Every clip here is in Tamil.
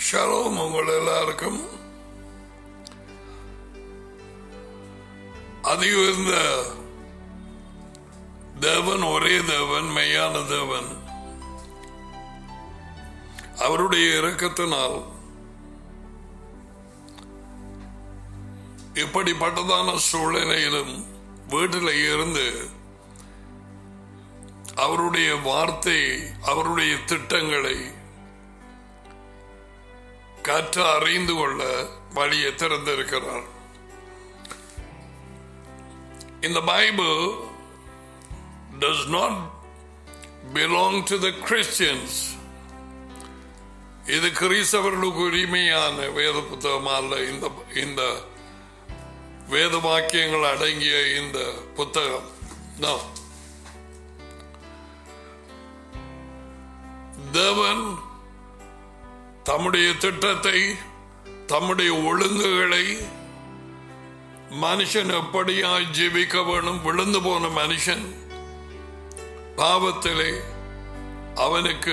ஷலோம் உங்கள் எல்லாருக்கும் அதிக தேவன் ஒரே தேவன் மெய்யான தேவன் அவருடைய இரக்கத்தினால் இப்படிப்பட்டதான சூழ்நிலையிலும் வீட்டில் இருந்து அவருடைய வார்த்தை அவருடைய திட்டங்களை கற்று அறிந்து கொள்ள வழியை திறந்திருக்கிறார் இந்த Bible does not belong to the Christians. இது கிறிஸ்தவர்களுக்கு உரிமையான வேத புத்தகம் அல்ல இந்த இந்த வேத வாக்கியங்கள் அடங்கிய இந்த புத்தகம் No. தேவன் தம்முடைய திட்டத்தை தம்முடைய ஒழுங்குகளை மனுஷன் எப்படியாய் ஜீவிக்க வேணும் விழுந்து போன மனுஷன் பாவத்திலே அவனுக்கு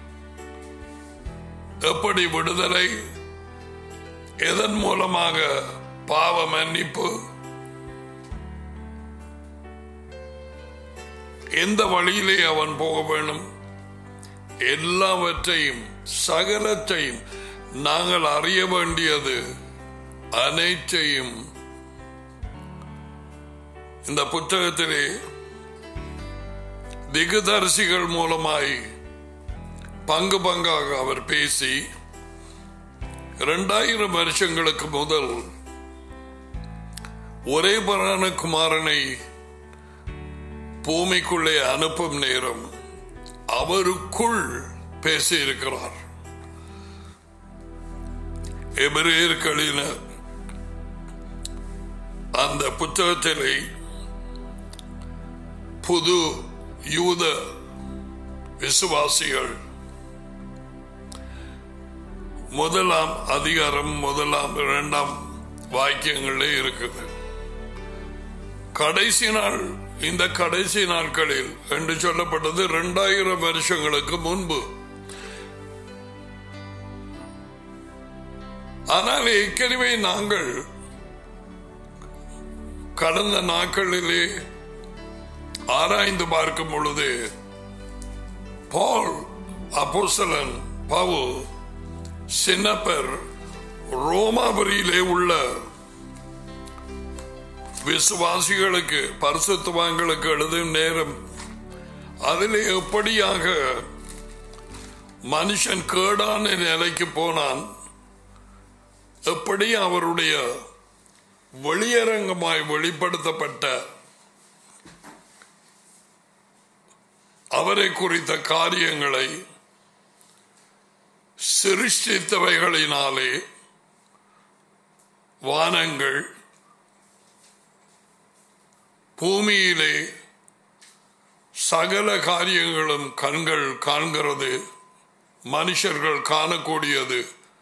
எப்படி விடுதலை எதன் மூலமாக பாவ மன்னிப்பு எந்த வழியிலே அவன் போக வேணும் எல்லாவற்றையும் சகலத்தையும் நாங்கள் அறிய வேண்டியது அனைத்தையும் இந்த புத்தகத்திலே திகுதரிசிகள் மூலமாய் பங்கு பங்காக அவர் பேசி இரண்டாயிரம் வருஷங்களுக்கு முதல் ஒரே பரான குமாரனை பூமிக்குள்ளே அனுப்பும் நேரம் அவருக்குள் பேசியிருக்கிறார் எபிரேயர்களின அந்த புத்தகத்திலே புது யூத விசுவாசிகள் முதலாம் அதிகாரம் முதலாம் இரண்டாம் வாக்கியங்களே இருக்குது கடைசி நாள் இந்த கடைசி நாட்களில் என்று சொல்லப்பட்டது இரண்டாயிரம் வருஷங்களுக்கு முன்பு ஆனால் ஏற்கனவே நாங்கள் கடந்த நாட்களிலே ஆராய்ந்து பார்க்கும் பொழுது பால் அப்போசலன் பவு சின்னப்பர் ரோமாபுரியிலே உள்ள விசுவாசிகளுக்கு பரிசுத்துவங்களுக்கு எழுதும் நேரம் அதிலே எப்படியாக மனுஷன் கேடான நிலைக்கு போனான் எப்படி அவருடைய வெளியரங்கமாய் வெளிப்படுத்தப்பட்ட அவரை குறித்த காரியங்களை சிருஷ்டித்தவைகளினாலே வானங்கள் பூமியிலே சகல காரியங்களும் கண்கள் காண்கிறது மனுஷர்கள் காணக்கூடியது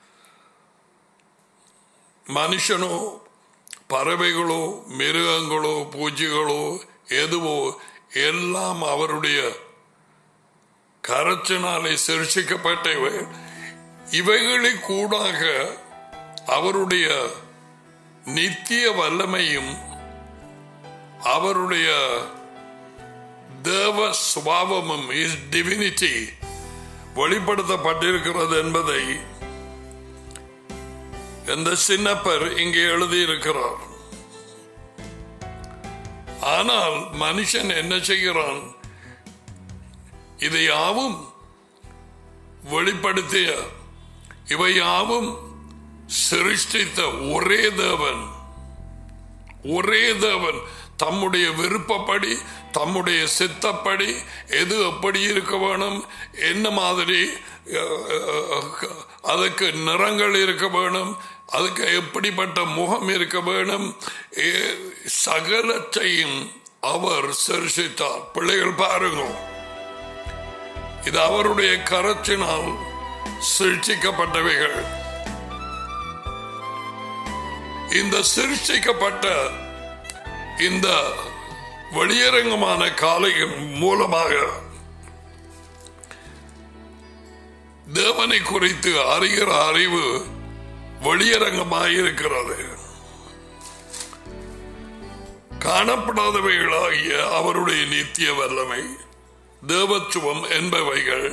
மனுஷனோ பறவைகளோ மிருகங்களோ பூச்சிகளோ எதுவோ எல்லாம் அவருடைய கரச்சினாலே சிருஷிக்கப்பட்டவை இவைகளை கூடாக அவருடைய நித்திய வல்லமையும் அவருடைய தேவ சுபாவமும் இஸ் டிவினிட்டி வெளிப்படுத்தப்பட்டிருக்கிறது என்பதை இந்த சின்னப்பர் இங்கே எழுதியிருக்கிறார் ஆனால் மனுஷன் என்ன செய்கிறான் இதை யாவும் வெளிப்படுத்திய இவை யாவும் சிருஷ்டித்த ஒரே தேவன் ஒரே தேவன் தம்முடைய விருப்பப்படி தம்முடைய சித்தப்படி எது எப்படி இருக்க வேணும் என்ன மாதிரி அதுக்கு நிறங்கள் இருக்க வேணும் அதுக்கு எப்படிப்பட்ட முகம் இருக்க வேணும் சகலத்தையும் அவர் சிருஷித்தார் பிள்ளைகள் பாருங்க இது அவருடைய கரத்தினால் சிருஷ்டிக்கப்பட்டவைகள் இந்த சிருஷ்டிக்கப்பட்ட இந்த வெளியரங்கமான காலையின் மூலமாக தேவனை குறித்து அறிகிற அறிவு வெளியரங்கமாயிருக்கிறது காணப்படாதவைகளாகிய அவருடைய நித்திய வல்லமை தேவத்துவம் என்பவைகள்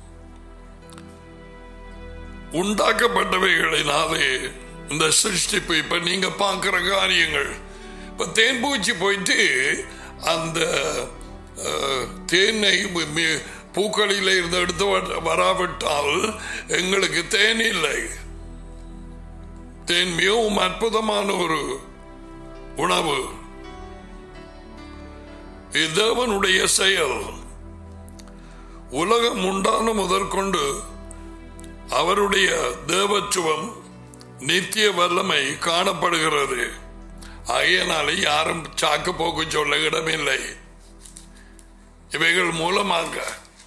உண்டாக்கப்பட்டவைகளினாலே இந்த சிருஷ்டிப்பு இப்ப நீங்க பார்க்கிற காரியங்கள் இப்ப தேன்பூச்சி போயிட்டு அந்த அஹ், தேனை மி- பூக்களில் இருந்து எடுத்து வர- வராவிட்டால் எங்களுக்கு தேன் இல்லை தேன் மிகவும் அற்புதமான ஒரு உணவு இது தேவனுடைய செயல் உலகம் உண்டான முதற்கொண்டு அவருடைய தேவத்துவம் நித்திய வல்லமை காணப்படுகிறது ஆகையினாலே யாரும் சாக்கு போக்கு சொல்ல இடமில்லை இவைகள் மூலமாக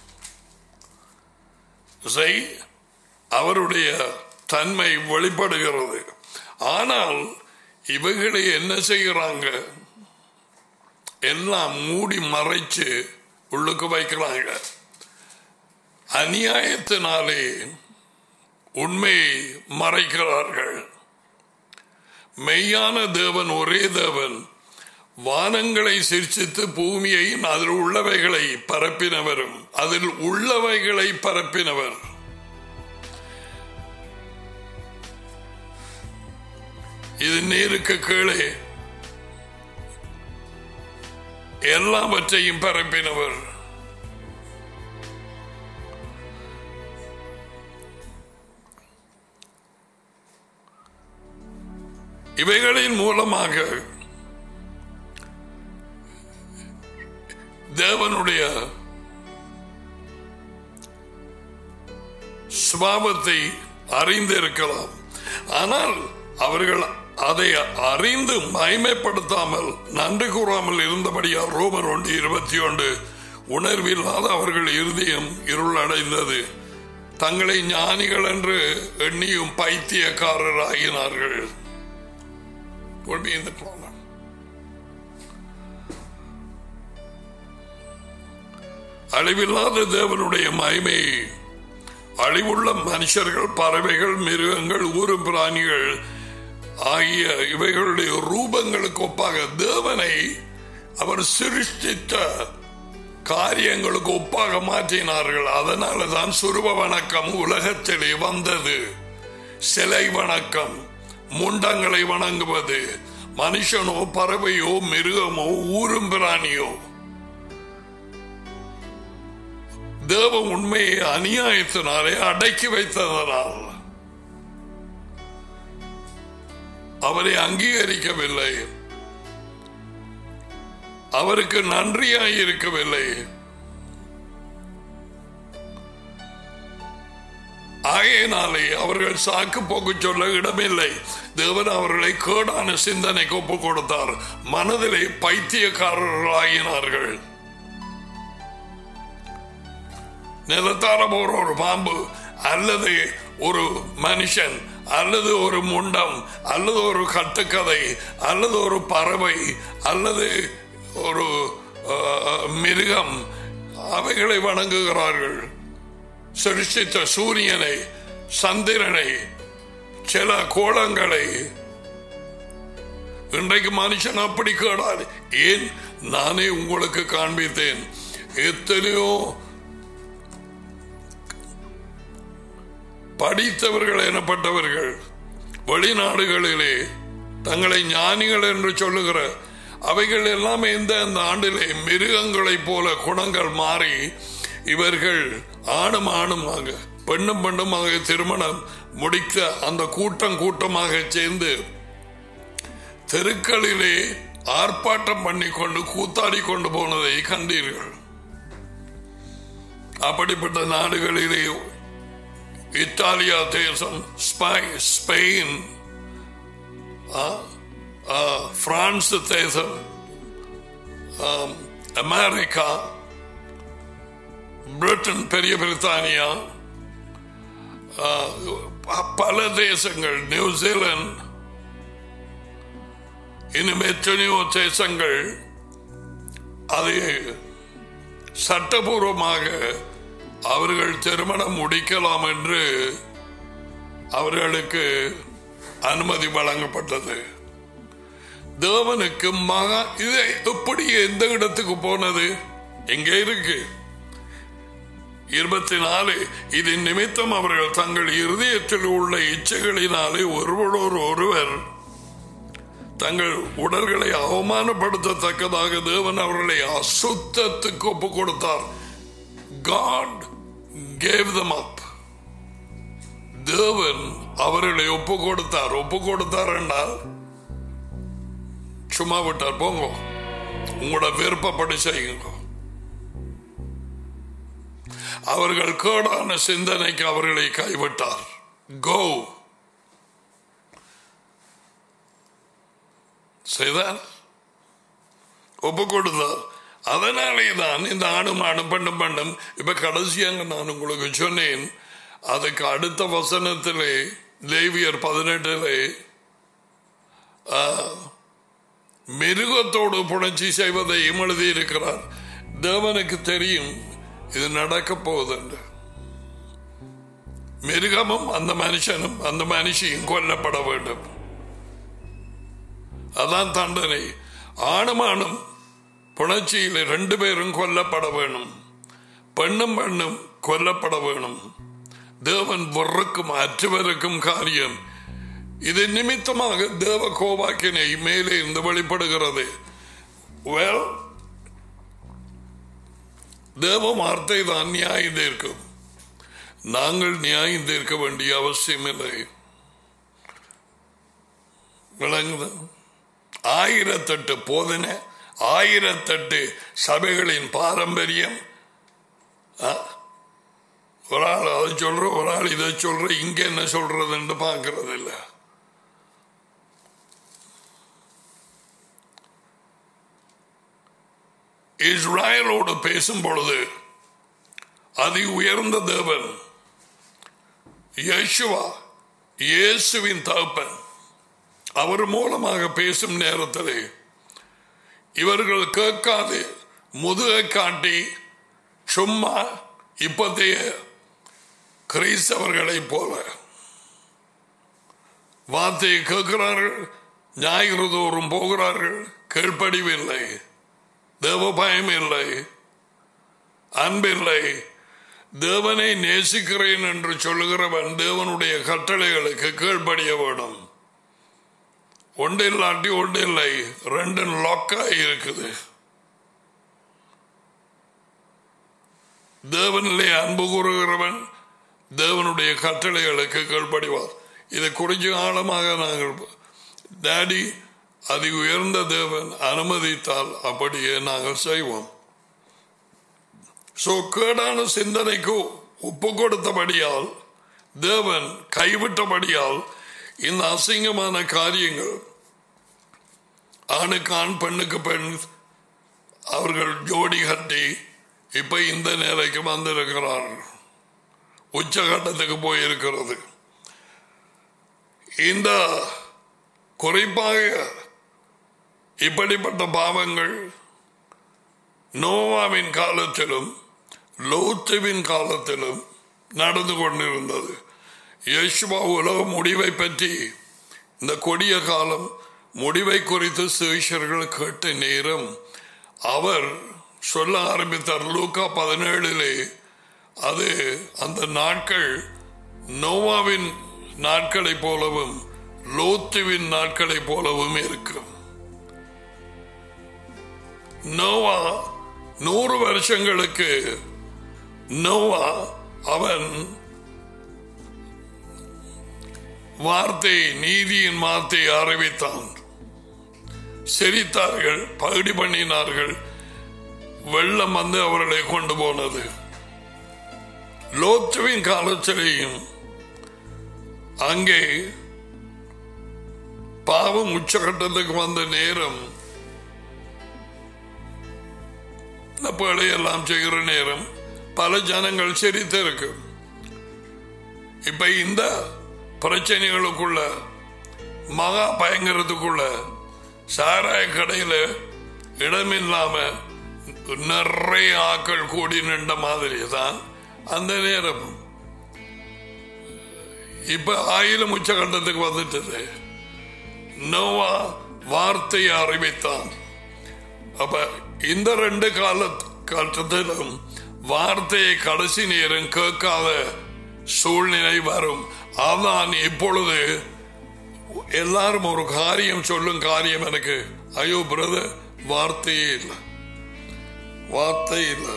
செய் அவருடைய தன்மை வெளிப்படுகிறது ஆனால் இவைகளை என்ன செய்கிறாங்க எல்லாம் மூடி மறைச்சு உள்ளுக்கு வைக்கிறாங்க அநியாயத்தினாலே உண்மையை மறைக்கிறார்கள் மெய்யான தேவன் ஒரே தேவன் வானங்களை சிர்சித்து பூமியை அதில் உள்ளவைகளை பரப்பினவரும் அதில் உள்ளவைகளை பரப்பினவர் இது நீருக்கு கீழே எல்லாவற்றையும் பரப்பினவர் இவைகளின் மூலமாக தேவனுடைய சுபாவத்தை அறிந்திருக்கலாம் ஆனால் அவர்கள் அதை அறிந்து மகிமைப்படுத்தாமல் நன்றி கூறாமல் இருந்தபடியால் ரோமர் ஒன்று இருபத்தி ஒன்று உணர்வில்லாத அவர்கள் இருதயம் இருள் அடைந்தது தங்களை ஞானிகள் என்று எண்ணியும் பைத்தியக்காரராகினார்கள் will be in the problem. அழிவில்லாத தேவனுடைய மகிமை அழிவுள்ள மனுஷர்கள் பறவைகள் மிருகங்கள் ஊரும் பிராணிகள் ஆகிய இவைகளுடைய ரூபங்களுக்கு ஒப்பாக தேவனை அவர் சிருஷ்டித்த காரியங்களுக்கு ஒப்பாக மாற்றினார்கள் அதனால தான் சுருப வணக்கம் உலகத்திலே வந்தது சிலை வணக்கம் முண்டங்களை வணங்குவது மனுஷனோ பறவையோ மிருகமோ ஊரும் பிராணியோ தேவ உண்மையை அநியாயத்தினாலே அடக்கி வைத்ததனால் அவரை அங்கீகரிக்கவில்லை அவருக்கு நன்றியாய் இருக்கவில்லை ஆகையினாலே அவர்கள் சாக்கு போக்கு சொல்ல இடமில்லை தேவன் அவர்களை கேடான சிந்தனைக்கு ஒப்பு கொடுத்தார் மனதிலே பைத்தியக்காரர்களாகினார்கள் நிலத்தார போற ஒரு பாம்பு அல்லது ஒரு மனுஷன் அல்லது ஒரு முண்டம் அல்லது ஒரு கட்டுக்கதை அல்லது ஒரு பறவை அல்லது ஒரு அஹ், மிருகம் அவைகளை வணங்குகிறார்கள் சிருஷ்டித்த சூரியனை சந்திரனை சில கோலங்களை இன்றைக்கு மனுஷன் அப்படி கேடாது ஏன் நானே உங்களுக்கு காண்பித்தேன் எத்தனையோ படித்தவர்கள் எனப்பட்டவர்கள் வெளிநாடுகளிலே தங்களை ஞானிகள் என்று சொல்லுகிற அவைகள் எல்லாமே இந்த அந்த ஆண்டிலே மிருகங்களைப் போல குணங்கள் மாறி இவர்கள் ஆணும் ஆணுமாக பெண்ணும் பெண்ணுமாக திருமணம் முடிக்க அந்த கூட்டம் கூட்டமாக சேர்ந்து தெருக்களிலே ஆர்ப்பாட்டம் பண்ணி கொண்டு கூத்தாடி கொண்டு போனதை கண்டீர்கள் அப்படிப்பட்ட நாடுகளிலே இத்தாலியா தேசம் ஸ்பை- ஸ்பெயின் ஆ, ஆ, பிரான்ஸ் தேசம் ஆம், அமெரிக்கா பிரிட்டன் பெரிய பிரித்தானியா ஆ, ப- பல தேசங்கள் நியூசிலாந்து இன்னும் எத்தனையோ தேசங்கள் அதை சட்டபூர்வமாக அவர்கள் திருமணம் முடிக்கலாம் என்று அவர்களுக்கு அனுமதி வழங்கப்பட்டது தேவனுக்கு மகா இது எப்படி எந்த இடத்துக்கு போனது எங்கே இருக்கு இருபத்தி நாலு இதன் நிமித்தம் அவர்கள் தங்கள் இருதயத்தில் உள்ள இச்சைகளினாலே ஒருவரோடு ஒருவர் தங்கள் உடல்களை அவமானப்படுத்தத்தக்கதாக தேவன் அவர்களை அசுத்தத்துக்கு ஒப்பு கொடுத்தார் காட் கேவ் them up தேவன் அவர்களை ஒப்பு கொடுத்தார் ஒப்பு கொடுத்தார் என்றால் சும்மா விட்டார் போங்க உங்களோட விருப்பப்படி செய்யுங்க அவர்கள் கேடான சிந்தனைக்கு அவர்களை கைவிட்டார் கோ செய்தார் ஒப்பு கொடுத்தார் அதனாலே தான் இந்த ஆணும் ஆணும் பண்ணும் பண்ணும் இப்ப கடைசியாக நான் உங்களுக்கு சொன்னேன் அதுக்கு அடுத்த வசனத்திலே லேவியர் பதினெட்டிலே மிருகத்தோடு புணர்ச்சி செய்வதையும் எழுதியிருக்கிறார் தேவனுக்கு தெரியும் இது நடக்க போகுது என்று மிருகமும் அந்த மனுஷனும் அந்த மனுஷியும் கொல்லப்பட வேண்டும் அதான் தண்டனை ஆணுமானும் புணர்ச்சியில் ரெண்டு பேரும் கொல்லப்பட வேணும் பெண்ணும் பெண்ணும் கொல்லப்பட வேணும் தேவன் வெறுக்கும் அற்றுவருக்கும் காரியம் இது நிமித்தமாக தேவ கோபாக்கினை மேலே இருந்து வெளிப்படுகிறது well தேவ வார்த்தை தான் நியாயம் தீர்க்கும் நாங்கள் நியாயம் தீர்க்க வேண்டிய அவசியம் இல்லை விளங்குது ஆயிரத்தெட்டு போதனை ஆயிரத்தெட்டு சபைகளின் பாரம்பரியம் ஆ? ஒரு ஆள் அதை சொல்ற ஒரு ஆள் இதை சொல்ற இங்க என்ன சொல்றதுன்னு பார்க்கறது இல்லை இஸ்ராயலோடு பேசும் பொழுது அதி உயர்ந்த தேவன் யேசுவா இயேசுவின் தகப்பன் அவர் மூலமாக பேசும் நேரத்திலே இவர்கள் கேட்காது முதுகை காட்டி சும்மா இப்பத்தைய கிறிஸ்தவர்களைப் போல வார்த்தையை கேட்கிறார்கள் ஞாயிறு தோறும் போகிறார்கள் கீழ்ப்படிவில்லை தேவ பயம் இல்லை அன்பில்லை தேவனை நேசிக்கிறேன் என்று சொல்லுகிறவன் தேவனுடைய கட்டளைகளுக்கு கீழ்ப்படிய வேணும் ஒன்று இல்லாட்டி ஒன்று இல்லை ரெண்டு லொக்காய் இருக்குது தேவனிலே அன்பு கூறுகிறவன் தேவனுடைய கட்டளைகளுக்கு கீழ்ப்படிவார் இதை குறிஞ்ச ஆழமாக நாங்கள் டேடி அதி உயர்ந்த தேவன் அனுமதித்தால் அப்படியே நாங்கள் செய்வோம் சோ கேடான சிந்தனைக்கு ஒப்பு கொடுத்தபடியால் தேவன் கைவிட்டபடியால் இந்த அசிங்கமான காரியங்கள் ஆணுக்கு ஆண் பெண்ணுக்கு பெண் அவர்கள் ஜோடி கட்டி இப்ப இந்த நிலைக்கு வந்திருக்கிறார்கள் உச்சகட்டத்துக்கு போயிருக்கிறது இந்த குறிப்பாக இப்படிப்பட்ட பாவங்கள் நோவாவின் காலத்திலும் லோத்துவின் காலத்திலும் நடந்து கொண்டிருந்தது யேசுவா உலக முடிவை பற்றி இந்த கொடிய காலம் முடிவை குறித்து சிஷர்கள் கேட்ட நேரம் அவர் சொல்ல ஆரம்பித்தார் லூக்கா பதினேழிலே அது அந்த நாட்கள் நோவாவின் நாட்களைப் போலவும் லோத்துவின் நாட்களைப் போலவும் இருக்கும் நோவா நூறு வருஷங்களுக்கு நோவா அவன் வார்த்தை நீதியின் வார்த்தை அறிவித்தான் சிரித்தார்கள் பகுடி பண்ணினார்கள் வெள்ளம் வந்து அவர்களை கொண்டு போனது லோத்துவின் காலத்திலேயும் அங்கே பாவம் உச்சகட்டத்துக்கு வந்த நேரம் இந்த எல்லாம் செய்கிற நேரம் பல ஜனங்கள் சிரித்திருக்கு இப்ப இந்த பிரச்சனைகளுக்குள்ள மகா பயங்கரத்துக்குள்ள சாராய கடையில இடமில்லாம நிறைய ஆக்கள் கூடி நின்ற மாதிரி தான் அந்த நேரம் இப்ப ஆயிரம் உச்சகண்டத்துக்கு வந்துட்டது நோவா வார்த்தையை அறிவித்தான் அப்ப இந்த ரெண்டு கால கட்டத்திலும் வார்த்தையை கடைசி நேரம் கேட்காத சூழ்நிலை வரும் அதான் இப்பொழுது எல்லாரும் ஒரு காரியம் சொல்லும் காரியம் எனக்கு ஐயோ பிரதர் வார்த்தையே இல்லை வார்த்தை இல்லை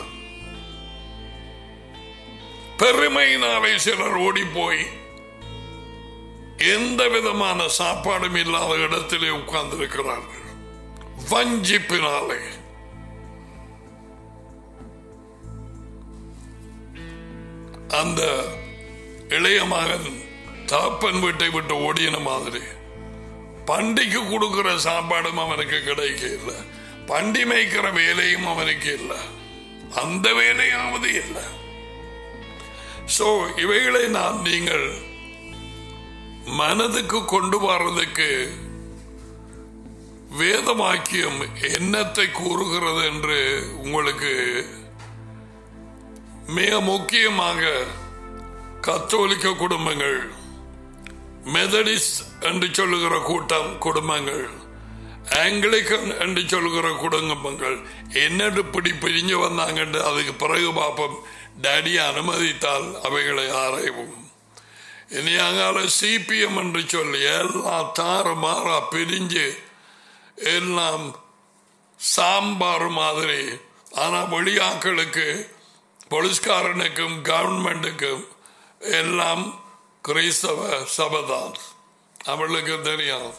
பெருமையினாலே சிலர் ஓடி போய் எந்த விதமான சாப்பாடும் இல்லாத இடத்திலே உட்கார்ந்து இருக்கிறார்கள் வஞ்சிப்பினாலே அந்த இளைய மகன் தாப்பன் வீட்டை விட்டு ஓடின மாதிரி பண்டிக்கு கொடுக்கிற சாப்பாடும் அவனுக்கு கிடைக்க இல்லை பண்டி மேய்க்கிற வேலையும் அவனுக்கு இல்லை அந்த வேலையாவது இல்லை சோ இவைகளை நான் நீங்கள் மனதுக்கு கொண்டு வர்றதுக்கு வேதவாக்கியம் என்னத்தை கூறுகிறது என்று உங்களுக்கு மிக முக்கியமாக கத்தோலிக்க குடும்பங்கள் மெதடிஸ்ட் என்று சொல்லுகிற கூட்டம் குடும்பங்கள் ஆங்கிலிக்கன் என்று சொல்லுகிற குடும்பங்கள் என்னட்டு பிடி பிரிஞ்சு வந்தாங்கன்னு அதுக்கு பிறகு பார்ப்போம் டேடி அனுமதித்தால் அவைகளை ஆராய்வோம் இனி அங்கால சிபிஎம் என்று சொல்லி எல்லாம் தார மாறா பிரிஞ்சு எல்லாம் சாம்பார் மாதிரி ஆனா வெளியாக்களுக்கு போலீஸ்காரனுக்கும் கவர்மெண்ட்டுக்கும் எல்லாம் கிறிஸ்தவ சபைதான் அவளுக்கு தெரியாது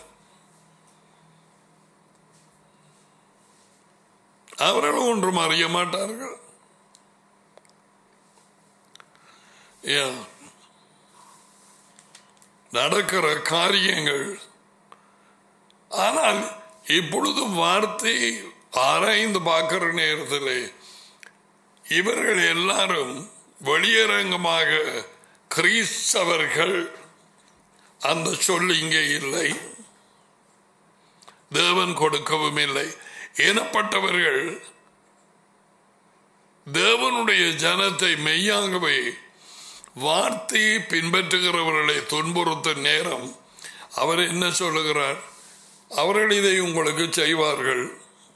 அவர்களும் ஒன்றும் அறிய மாட்டார்கள் Yeah. நடக்கிற காரியங்கள் ஆனால் இப்பொழுது வார்த்தை ஆராய்ந்து பார்க்கிற நேரத்தில் இவர்கள் எல்லாரும் வெளியரங்கமாக கிறிஸ்தவர்கள் அந்த சொல் இங்கே இல்லை தேவன் கொடுக்கவும் இல்லை எனப்பட்டவர்கள் தேவனுடைய ஜனத்தை மெய்யாகவே வார்த்தையை பின்பற்றுகிறவர்களை துன்புறுத்தும் நேரம் அவர் என்ன சொல்லுகிறார் அவர்கள் இதை உங்களுக்கு செய்வார்கள்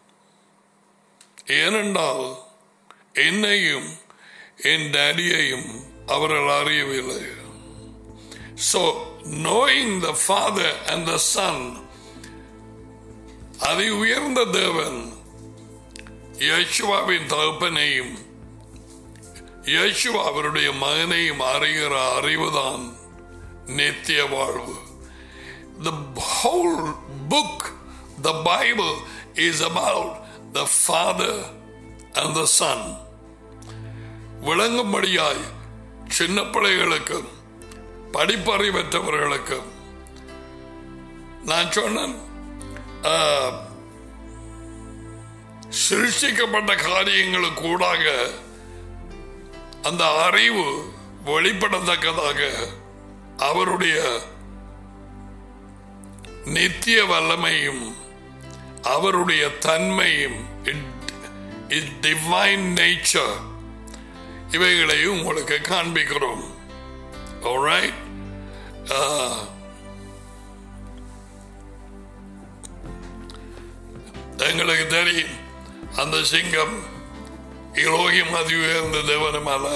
ஏனென்றால் என்னையும் என் டேடியையும் அவர்கள் அறியவில்லை So, knowing the Father and the Son, அதை உயர்ந்த தேவன் யேசுவாவின் தகப்பனையும் யேசுவா அவருடைய மகனையும் அறிகிற அறிவுதான் நித்திய வாழ்வு The whole book, the Bible, is about the Father and the Son. விளங்கும்படியாய் சின்ன பிள்ளைகளுக்கும் படிப்பறிவற்றவர்களுக்கும் நான் சொன்னேன் ஆ, சிருஷ்டிக்கப்பட்ட காரியங்களுக்கு கூடாக அந்த அறிவு வெளிப்படத்தக்கதாக அவருடைய நித்திய வல்லமையும் அவருடைய தன்மையும் டிவைன் நேச்சர் இவைகளை உங்களுக்கு காண்பிக்கிறோம் Alright? Uh, எங்களுக்கு தெரியும் அந்த சிங்கம் இலோகியம் அதி உயர்ந்த தேவனம் அல்ல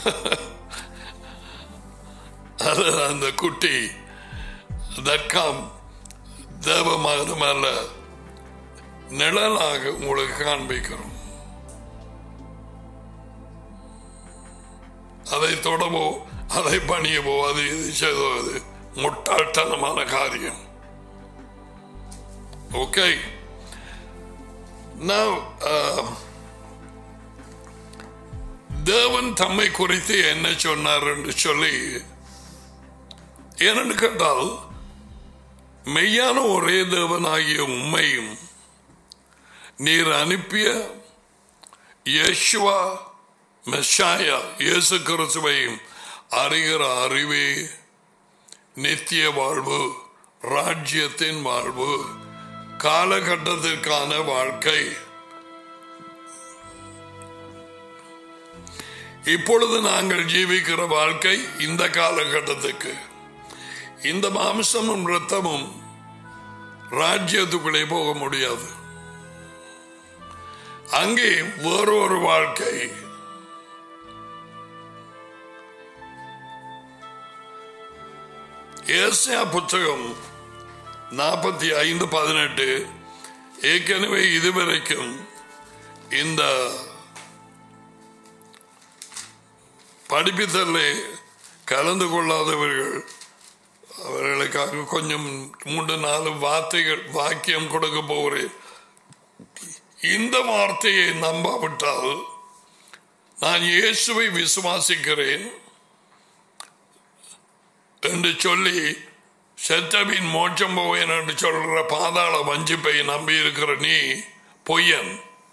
அது அந்த குட்டி தற்காம் தேவமகனம் அல்ல நிழலாக உங்களுக்கு காண்பிக்கிறோம் அதை தொடவோ அதை பணியவோ அது இது செய்தோ அது முட்டாள்தனமான காரியம் ஓகே Now, uh, தேவன் தம்மை குறித்து என்ன சொன்னார் என்று சொல்லி ஏனென்று கேட்டால் மெய்யான ஒரே தேவனாகிய உண்மையும் நீர் அனுப்பிய யேசுவா மெஷாயா இயேசு கிறிஸ்துவையும் அறிகிற அறிவே நித்திய வாழ்வு ராஜ்யத்தின் வாழ்வு காலகட்டத்திற்கான வாழ்க்கை இப்பொழுது நாங்கள் ஜீவிக்கிற வாழ்க்கை இந்த காலகட்டத்துக்கு இந்த மாம்சமும் இரத்தமும் ராஜ்யத்துக்குள்ளே போக முடியாது அங்கே வேறொரு வாழ்க்கை ஏசியா புத்தகம் நாற்பத்தி ஐந்து பதினெட்டு ஏற்கனவே இதுவரைக்கும் இந்த படிப்பித்தலே கலந்து கொள்ளாதவர்கள் அவர்களுக்காக கொஞ்சம் மூன்று நாலு வார்த்தைகள் வாக்கியம் கொடுக்க போகிறேன் இந்த வார்த்தையை நம்பாவிட்டால் நான் இயேசுவை விசுவாசிக்கிறேன் என்று சொல்லி செத்தபின் மோட்சம் போவேன் என்று சொல்கிற பாதாள வஞ்சிப்பை நம்பி இருக்கிற நீ பொய்யன்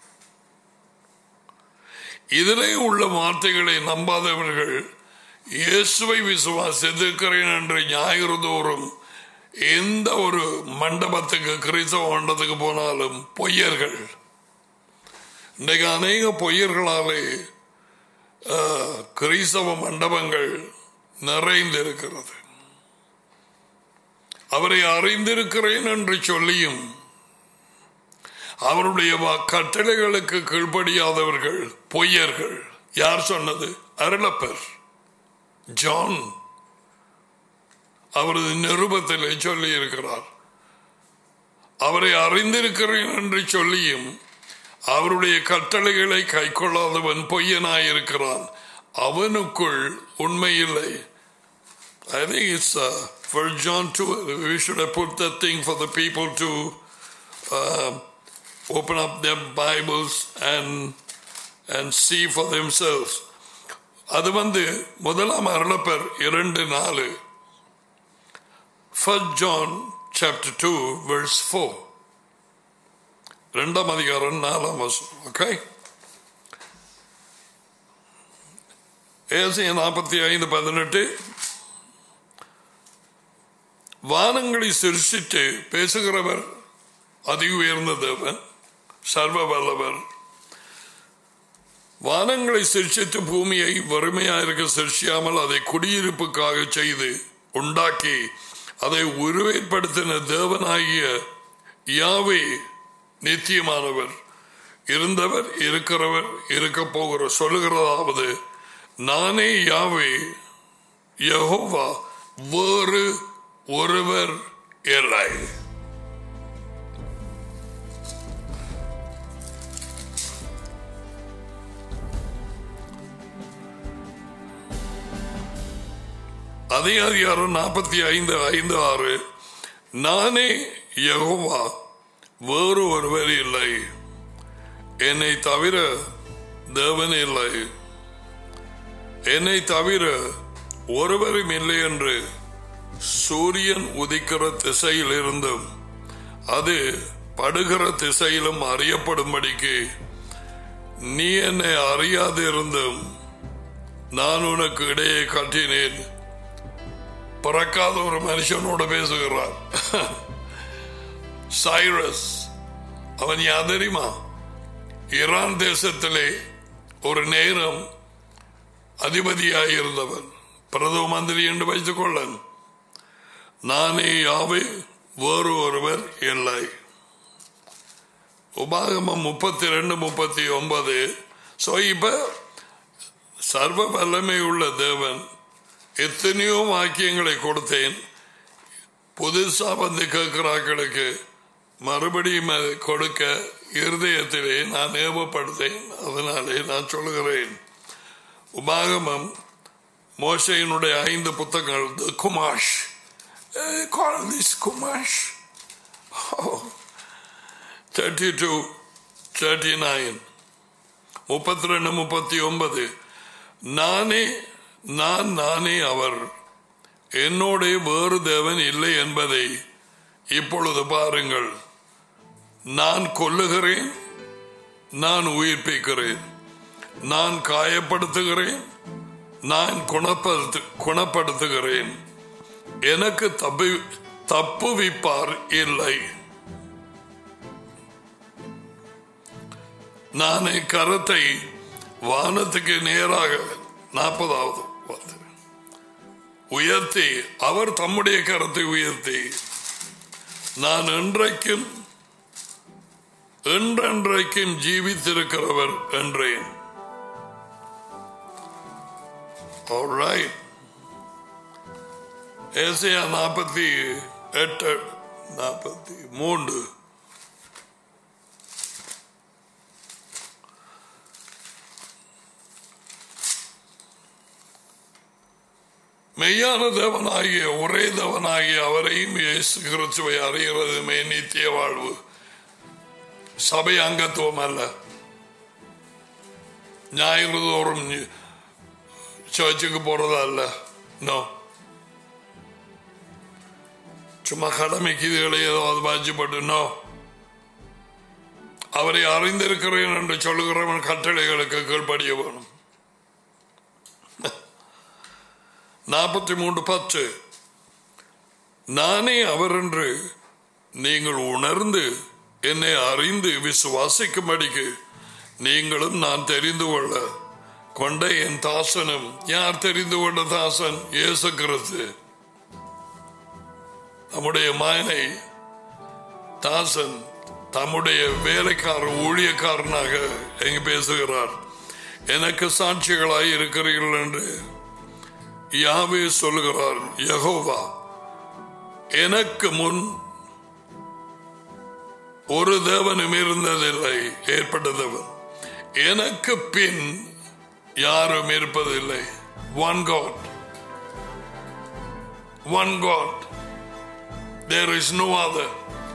இதிலே உள்ள வார்த்தைகளை நம்பாதவர்கள் இயேசுவை விசுவாசித்திருக்கிறேன் என்று ஞாயிறு தோறும் எந்த ஒரு மண்டபத்துக்கு கிறிஸ்தவ மண்டபத்துக்கு போனாலும் பொய்யர்கள் இன்றைக்கு அநேக பொய்யர்களாலே அஹ், கிறிஸ்தவ மண்டபங்கள் நிறைந்திருக்கிறது அவரை அறிந்திருக்கிறேன் என்று சொல்லியும் அவருடைய வா- கட்டளைகளுக்கு கீழ்ப்படியாதவர்கள் பொய்யர்கள் யார் சொன்னது அருளப்பர் ஜான் அவரது நிருபத்திலே சொல்லி இருக்கிறார் அவரை அறிந்திருக்கிறேன் என்று சொல்லியும் அவருடைய கட்டளைகளை கைக்கொள்ளாதவன் பொய்யனாயிருக்கிறான் அவனுக்குள் உண்மை இல்லை I think it's uh, for John 2. We should have put that thing for the people to uh, open up their Bibles and and see for themselves. அது வந்து முதலாம் அருளப்பர் இரண்டு நாலு first John chapter two verse four ரெண்டாம் அதிகாரம் நாலாம் வருஷம் ஓகே ஏசிய நாற்பத்தி ஐந்து பதினெட்டு வானங்களை சிருஷ்டித்து பேசுகிறவர் அதி உயர்ந்த தேவன் சர்வ வல்லவர் வானங்களை சிருஷ்டித்து பூமியை வறுமையாயிருக்க சிருஷ்டியாமல் அதை குடியிருப்புக்காக செய்து உண்டாக்கி அதை உருவேற்படுத்தின தேவனாகிய யாவே நித்தியமானவர் இருந்தவர் இருக்கிறவர் இருக்க போகிற சொல்லுகிறதாவது நானே யாவே யெகோவா வேறு ஒருவர் இல்லை அதே அதிகாரம் நாற்பத்தி ஐந்து ஐந்து ஆறு நானே யெகோவா வேறு ஒருவர் இல்லை என்னை தவிர தேவன் இல்லை என்னை தவிர ஒருவரும் இல்லை என்று சூரியன் உதிக்கிற திசையில் இருந்தும் அது படுகிற திசையிலும் அறியப்படும்படிக்கு நீ என்னை அறியாதிருந்தும் நான் உனக்கு இடையே கட்டினேன் பிறக்காத ஒரு மனுஷனோட பேசுகிறார் சைரஸ் அவன் யார் தெரியுமா ஈரான் தேசத்திலே ஒரு நேரம் அதிபதியாயிருந்தவன் பிரதம மந்திரி என்று வைத்துக் கொள்ளன் நானே யாவே வேறு ஒருவர் இல்லை உபாகமம் முப்பத்தி ரெண்டு முப்பத்தி ஒன்பது ஸோ இப்ப சர்வ வல்லமை உள்ள தேவன் எத்தனையோ வாக்கியங்களை கொடுத்தேன் புதுசா வந்து கேட்கிறார்களுக்கு மறுபடியும் அதை கொடுக்க இருதயத்திலே நான் ஏவப்படுத்தேன் அதனாலே நான் சொல்கிறேன் உபாகமம் மோசையினுடைய ஐந்து புத்தகங்கள் the Chumash Eh, call this Chumash thirty two thirty nine முப்பத்தி ரெண்டு முப்பத்தி ஒன்பது நானே நான் நானே அவர் என்னோட வேறு தேவன் இல்லை என்பதை இப்பொழுது பாருங்கள் நான் கொல்லுகிறேன் நான் உயிர்ப்பிக்கிறேன் நான் காயப்படுத்துகிறேன் நான் குணப்படுத்து குணப்படுத்துகிறேன் எனக்கு தப்பி தப்புவிப்பார் இல்லை நான் என் கரத்தை வானத்துக்கு நேராக நாற்பதாவது வார்த்தை உயர்த்தி அவர் தம்முடைய கரத்தை உயர்த்தி நான் என்றைக்கும் என்றென்றைக்கும் ஜீவித்திருக்கிறவர் என்றேன் Alright. ஏசியா நாற்பத்தி எட்டு நாற்பத்தி மூன்று மெய்யான தேவனாகிய ஒரே தேவனாகிய அவரையும் இயேசு கிறிஸ்துவை அறிகிறதுமே நித்திய வாழ்வு சபை அங்கத்துவம் அல்ல ஞாயிறு தோறும் சர்ச்சுக்கு போறது அல்ல நோ சும்மா கடமைக்கு இதுகளை ஏதாவது பாய்ச்சப்பட்டு நோ அவரை அறிந்திருக்கிறேன் என்று சொல்லுகிறவன் கட்டளைகளுக்கு கீழ்ப்படிய வேணும் நாற்பத்தி மூன்று பத்து நானே அவர் என்று நீங்கள் உணர்ந்து என்னை அறிந்து விசுவாசிக்கும்படிக்கு நீங்களும் நான் தெரிந்து கொள்ள கொண்ட என் தாசனும் யார் தெரிந்து கொண்ட தாசன் இயேசு கிறிஸ்து நம்முடைய மகனை தாசன் தம்முடைய வேலைக்காரர் ஊழியக்காரனாக எங்கு பேசுகிறார் எனக்கு சாட்சிகளாய் இருக்கிறீர்கள் என்று யாவே சொல்லுகிறார் யகோவா எனக்கு முன் ஒரு தேவனும் இருந்ததில்லை ஏற்பட்ட தேவன் எனக்கு பின் யாரும் இருப்பதில்லை one God one God there is no other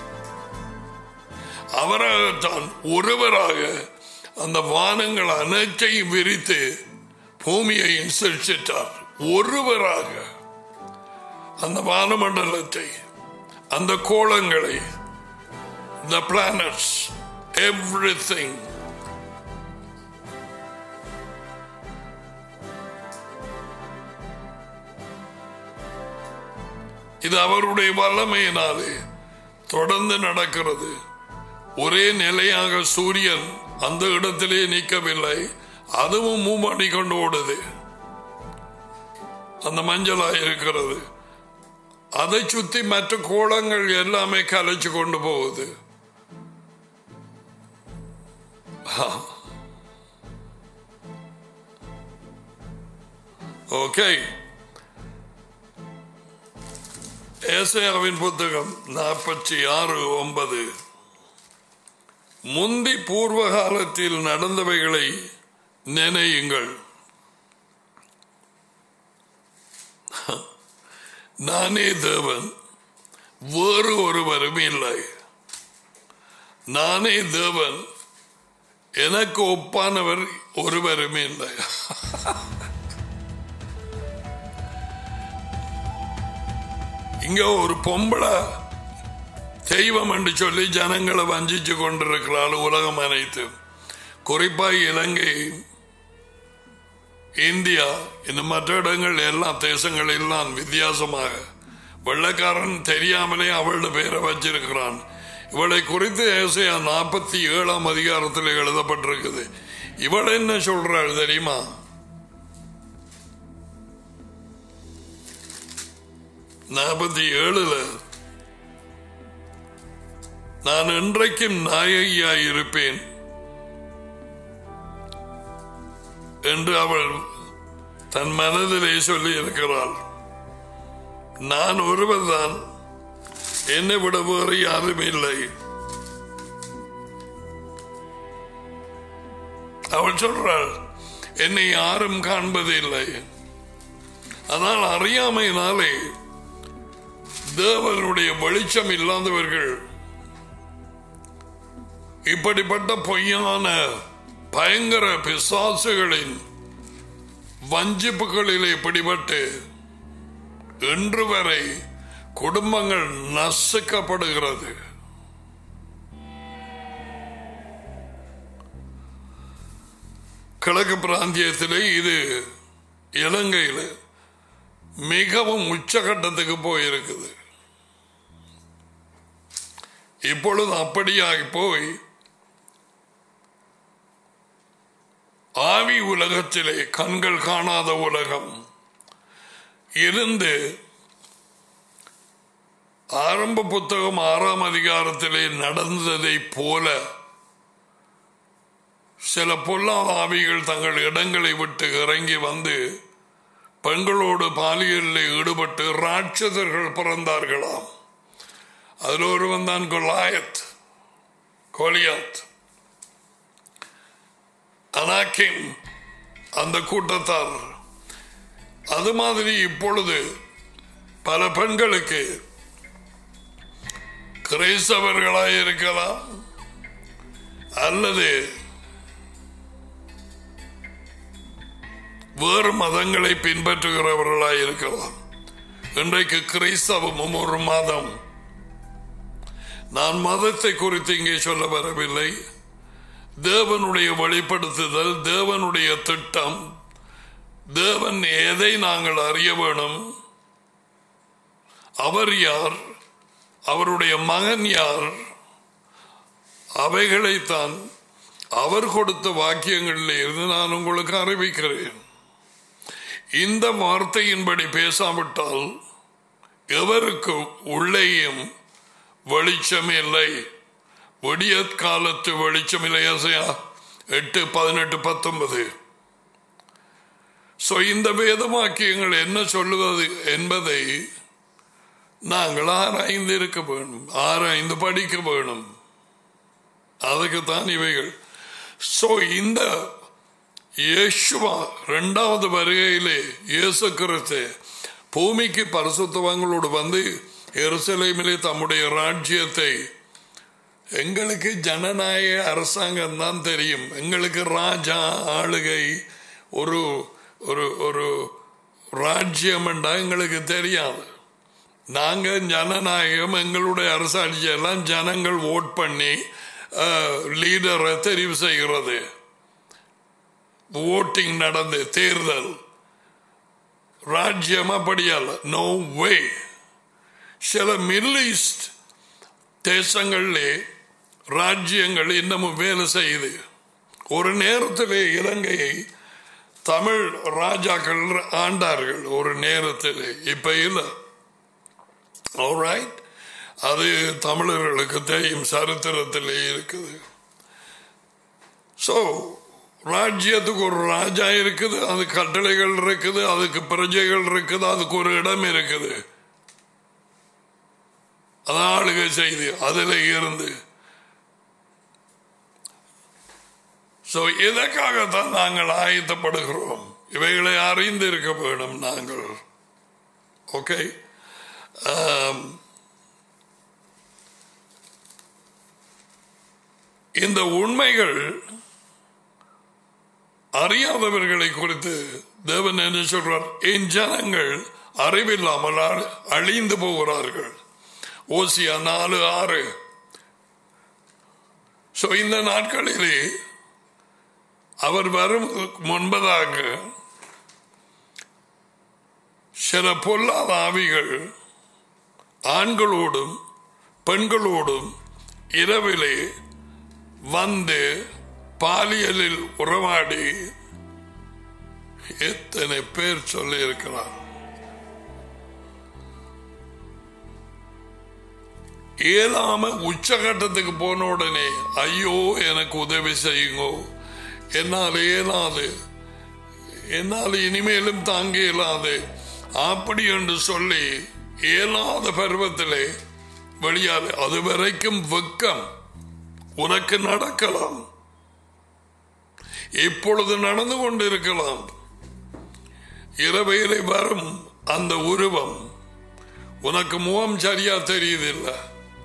அவராகத்தான் ஒருவராக அந்த வானங்கள் அனைத்தையும் விரித்து பூமியை சிருஷ்டித்தார் ஒருவராக அந்த வானமண்டலத்தை அந்த கோளங்களை the planets everything இது அவருடைய வல்லமையினாலே தொடர்ந்து நடக்கிறது ஒரே நிலையாக சூரியன் அந்த இடத்திலே நிற்கவில்லை அதுவும் மூவடி கொண்டு ஓடுது அந்த மஞ்சளாய் இருக்கிறது அதை சுத்தி மற்ற கோலங்கள் எல்லாமே கலைச்சு கொண்டு போகுது ஓகே ஏசையாவின் புத்தகம் நாற்பத்தி ஆறு ஒன்பது முந்தி பூர்வ காலத்தில் நடந்தவைகளை நினையுங்கள் நானே தேவன் வேறு ஒருவரும் இல்லை நானே தேவன் எனக்கு ஒப்பானவர் ஒருவரும் இல்லை இங்க ஒரு பொம்பளை தெய்வம் என்று சொல்லி ஜனங்களை வஞ்சிச்சு கொண்டிருக்கிறாள் உலகம் அனைத்து குறிப்பாக இலங்கை இந்தியா இந்த மற்ற இடங்கள் எல்லாம் தேசங்கள் எல்லாம் வித்தியாசமாக வெள்ளக்காரன் தெரியாமலே அவளோட பேரை வச்சிருக்கிறான் இவளை குறித்து ஏசையா நாற்பத்தி ஏழாம் அதிகாரத்தில் எழுதப்பட்டிருக்குது இவள் என்ன சொல்றாள் தெரியுமா நாற்பத்தி ஏழுல நான் இன்றைக்கும் நாயகியாய் இருப்பேன் என்று அவள் தன் மனதிலே சொல்லி இருக்கிறாள் நான் ஒருவர்தான் என்னை விட வேறு யாரும் இல்லை அவள் சொல்றாள் என்னை யாரும் காண்பதில்லை ஆனால் அறியாமையினாலே தேவனுடைய வெளிச்சம் இல்லாதவர்கள் இப்படிப்பட்ட பொய்யான பயங்கர பிசாசுகளின் வஞ்சிப்புகளிலே பிடிபட்டு இன்று வரை குடும்பங்கள் நசுக்கப்படுகிறது கிழக்கு பிராந்தியத்திலே இது இலங்கையில் மிகவும் உச்சகட்டத்துக்கு போயிருக்குது இப்பொழுது அப்படியாகி போய் ஆவி உலகத்திலே கண்கள் காணாத உலகம் இருந்து ஆரம்ப புத்தகம் ஆறாம் அதிகாரத்திலே நடந்ததை போல சில பொல்லாத ஆவிகள் தங்கள் இடங்களை விட்டு இறங்கி வந்து பெண்களோடு பாலியலில் ஈடுபட்டு ராட்சதர்கள் பிறந்தார்களாம் அதில் ஒருவன் தான் கொலாயத் கோலியாத் அனாக்கிம் அந்த கூட்டத்தார் அது மாதிரி இப்பொழுது பல பெண்களுக்கு கிரைஸ்தவர்களாக இருக்கலாம் அல்லது வேறு மதங்களை பின்பற்றுகிறவர்களாக இருக்கலாம் இன்றைக்கு கிறிஸ்தவமும் ஒரு மதம் நான் மதத்தை குறித்து இங்கே சொல்ல வரவில்லை தேவனுடைய வெளிப்படுத்துதல் தேவனுடைய திட்டம் தேவன் எதை நாங்கள் அறிய வேணும் அவர் யார் அவருடைய மகன் யார் அவைகளைத்தான் அவர் கொடுத்த வாக்கியங்களில் இருந்து நான் உங்களுக்கு அறிவிக்கிறேன் இந்த வார்த்தையின்படி பேசாவிட்டால் எவருக்கு உள்ளேயும் வெளிச்சம் இல்லை விடிய காலத்து வெளிச்சம் இல்லையா எட்டு பதினெட்டு பத்தொன்பது சோ இந்த வேத வாக்கியங்கள் என்ன சொல்லுவது என்பதை நாங்கள் ஆராய்ந்து இருக்க வேணும் ஆராய்ந்து படிக்க வேணும் அதுக்குத்தான் இவைகள் சோ இந்த இயேசுவா இரண்டாவது வருகையிலே இயேசு கிறிஸ்து பூமிக்கு பரிசுத்தவங்களோடு வந்து எருசலேமிலே தம்முடைய ராஜ்யத்தை எங்களுக்கு ஜனநாயக அரசாங்கம் தான் தெரியும் எங்களுக்கு ராஜா ஆளுகை ஒரு ஒரு ஒரு ராஜ்யம் என்றா எங்களுக்கு தெரியாது நாங்க ஜனநாயகம் எங்களுடைய அரசாட்சி எல்லாம் ஜனங்கள் ஓட் பண்ணி லீடரை தெரிவு செய்கிறது ஓட்டிங் நடந்து தேர்தல் ராஜ்யம் அப்படியல்ல நோ வே சில மிடில் ஈஸ்ட் தேசங்களிலே ராஜ்யங்கள் இன்னமும் வேலை செய்யுது ஒரு நேரத்திலே இலங்கையை தமிழ் ராஜாக்கள் ஆண்டார்கள் ஒரு நேரத்தில் இப்ப இல்லை ரைட் அது தமிழர்களுக்கு தெரியும் சரித்திரத்திலே இருக்குது ஸோ ராஜ்யத்துக்கு ஒரு ராஜா இருக்குது அது கட்டளைகள் இருக்குது அதுக்கு பிரஜைகள் இருக்குது அதுக்கு ஒரு இடம் இருக்குது அது ஆளுகை செய்து அதில் இருந்து ஸோ இதற்காகத்தான் நாங்கள் ஆயத்தப்படுகிறோம் இவைகளை அறிந்து இருக்க வேண்டும் நாங்கள் ஓகே இந்த உண்மைகள் அறியாதவர்களை குறித்து தேவன் என்ன சொல்றார் என் ஜனங்கள் அறிவில்லாமல் அழிந்து போகிறார்கள் ஓசியா நாலு ஆறு ஸோ இந்த நாட்களிலே அவர் வரும் முன்பதாக சில பொல்லாத ஆவிகள் ஆண்களோடும் பெண்களோடும் இரவிலே வந்து பாலியலில் உறவாடி எத்தனை பேர் சொல்லி இருக்கிறார் இயலாம உச்சகட்டத்துக்கு போன உடனே ஐயோ எனக்கு உதவி செய்யுங்கோ என்னால் இயலாது என்னால் இனிமேலும் தாங்க இயலாது அப்படி என்று சொல்லி இயலாத பருவத்திலே வெளியாது அது வரைக்கும் வெக்கம் உனக்கு நடக்கலாம் இப்பொழுது நடந்து கொண்டிருக்கலாம் இரவையிலே வரும் அந்த உருவம் உனக்கு முகம் சரியா தெரியுதில்லை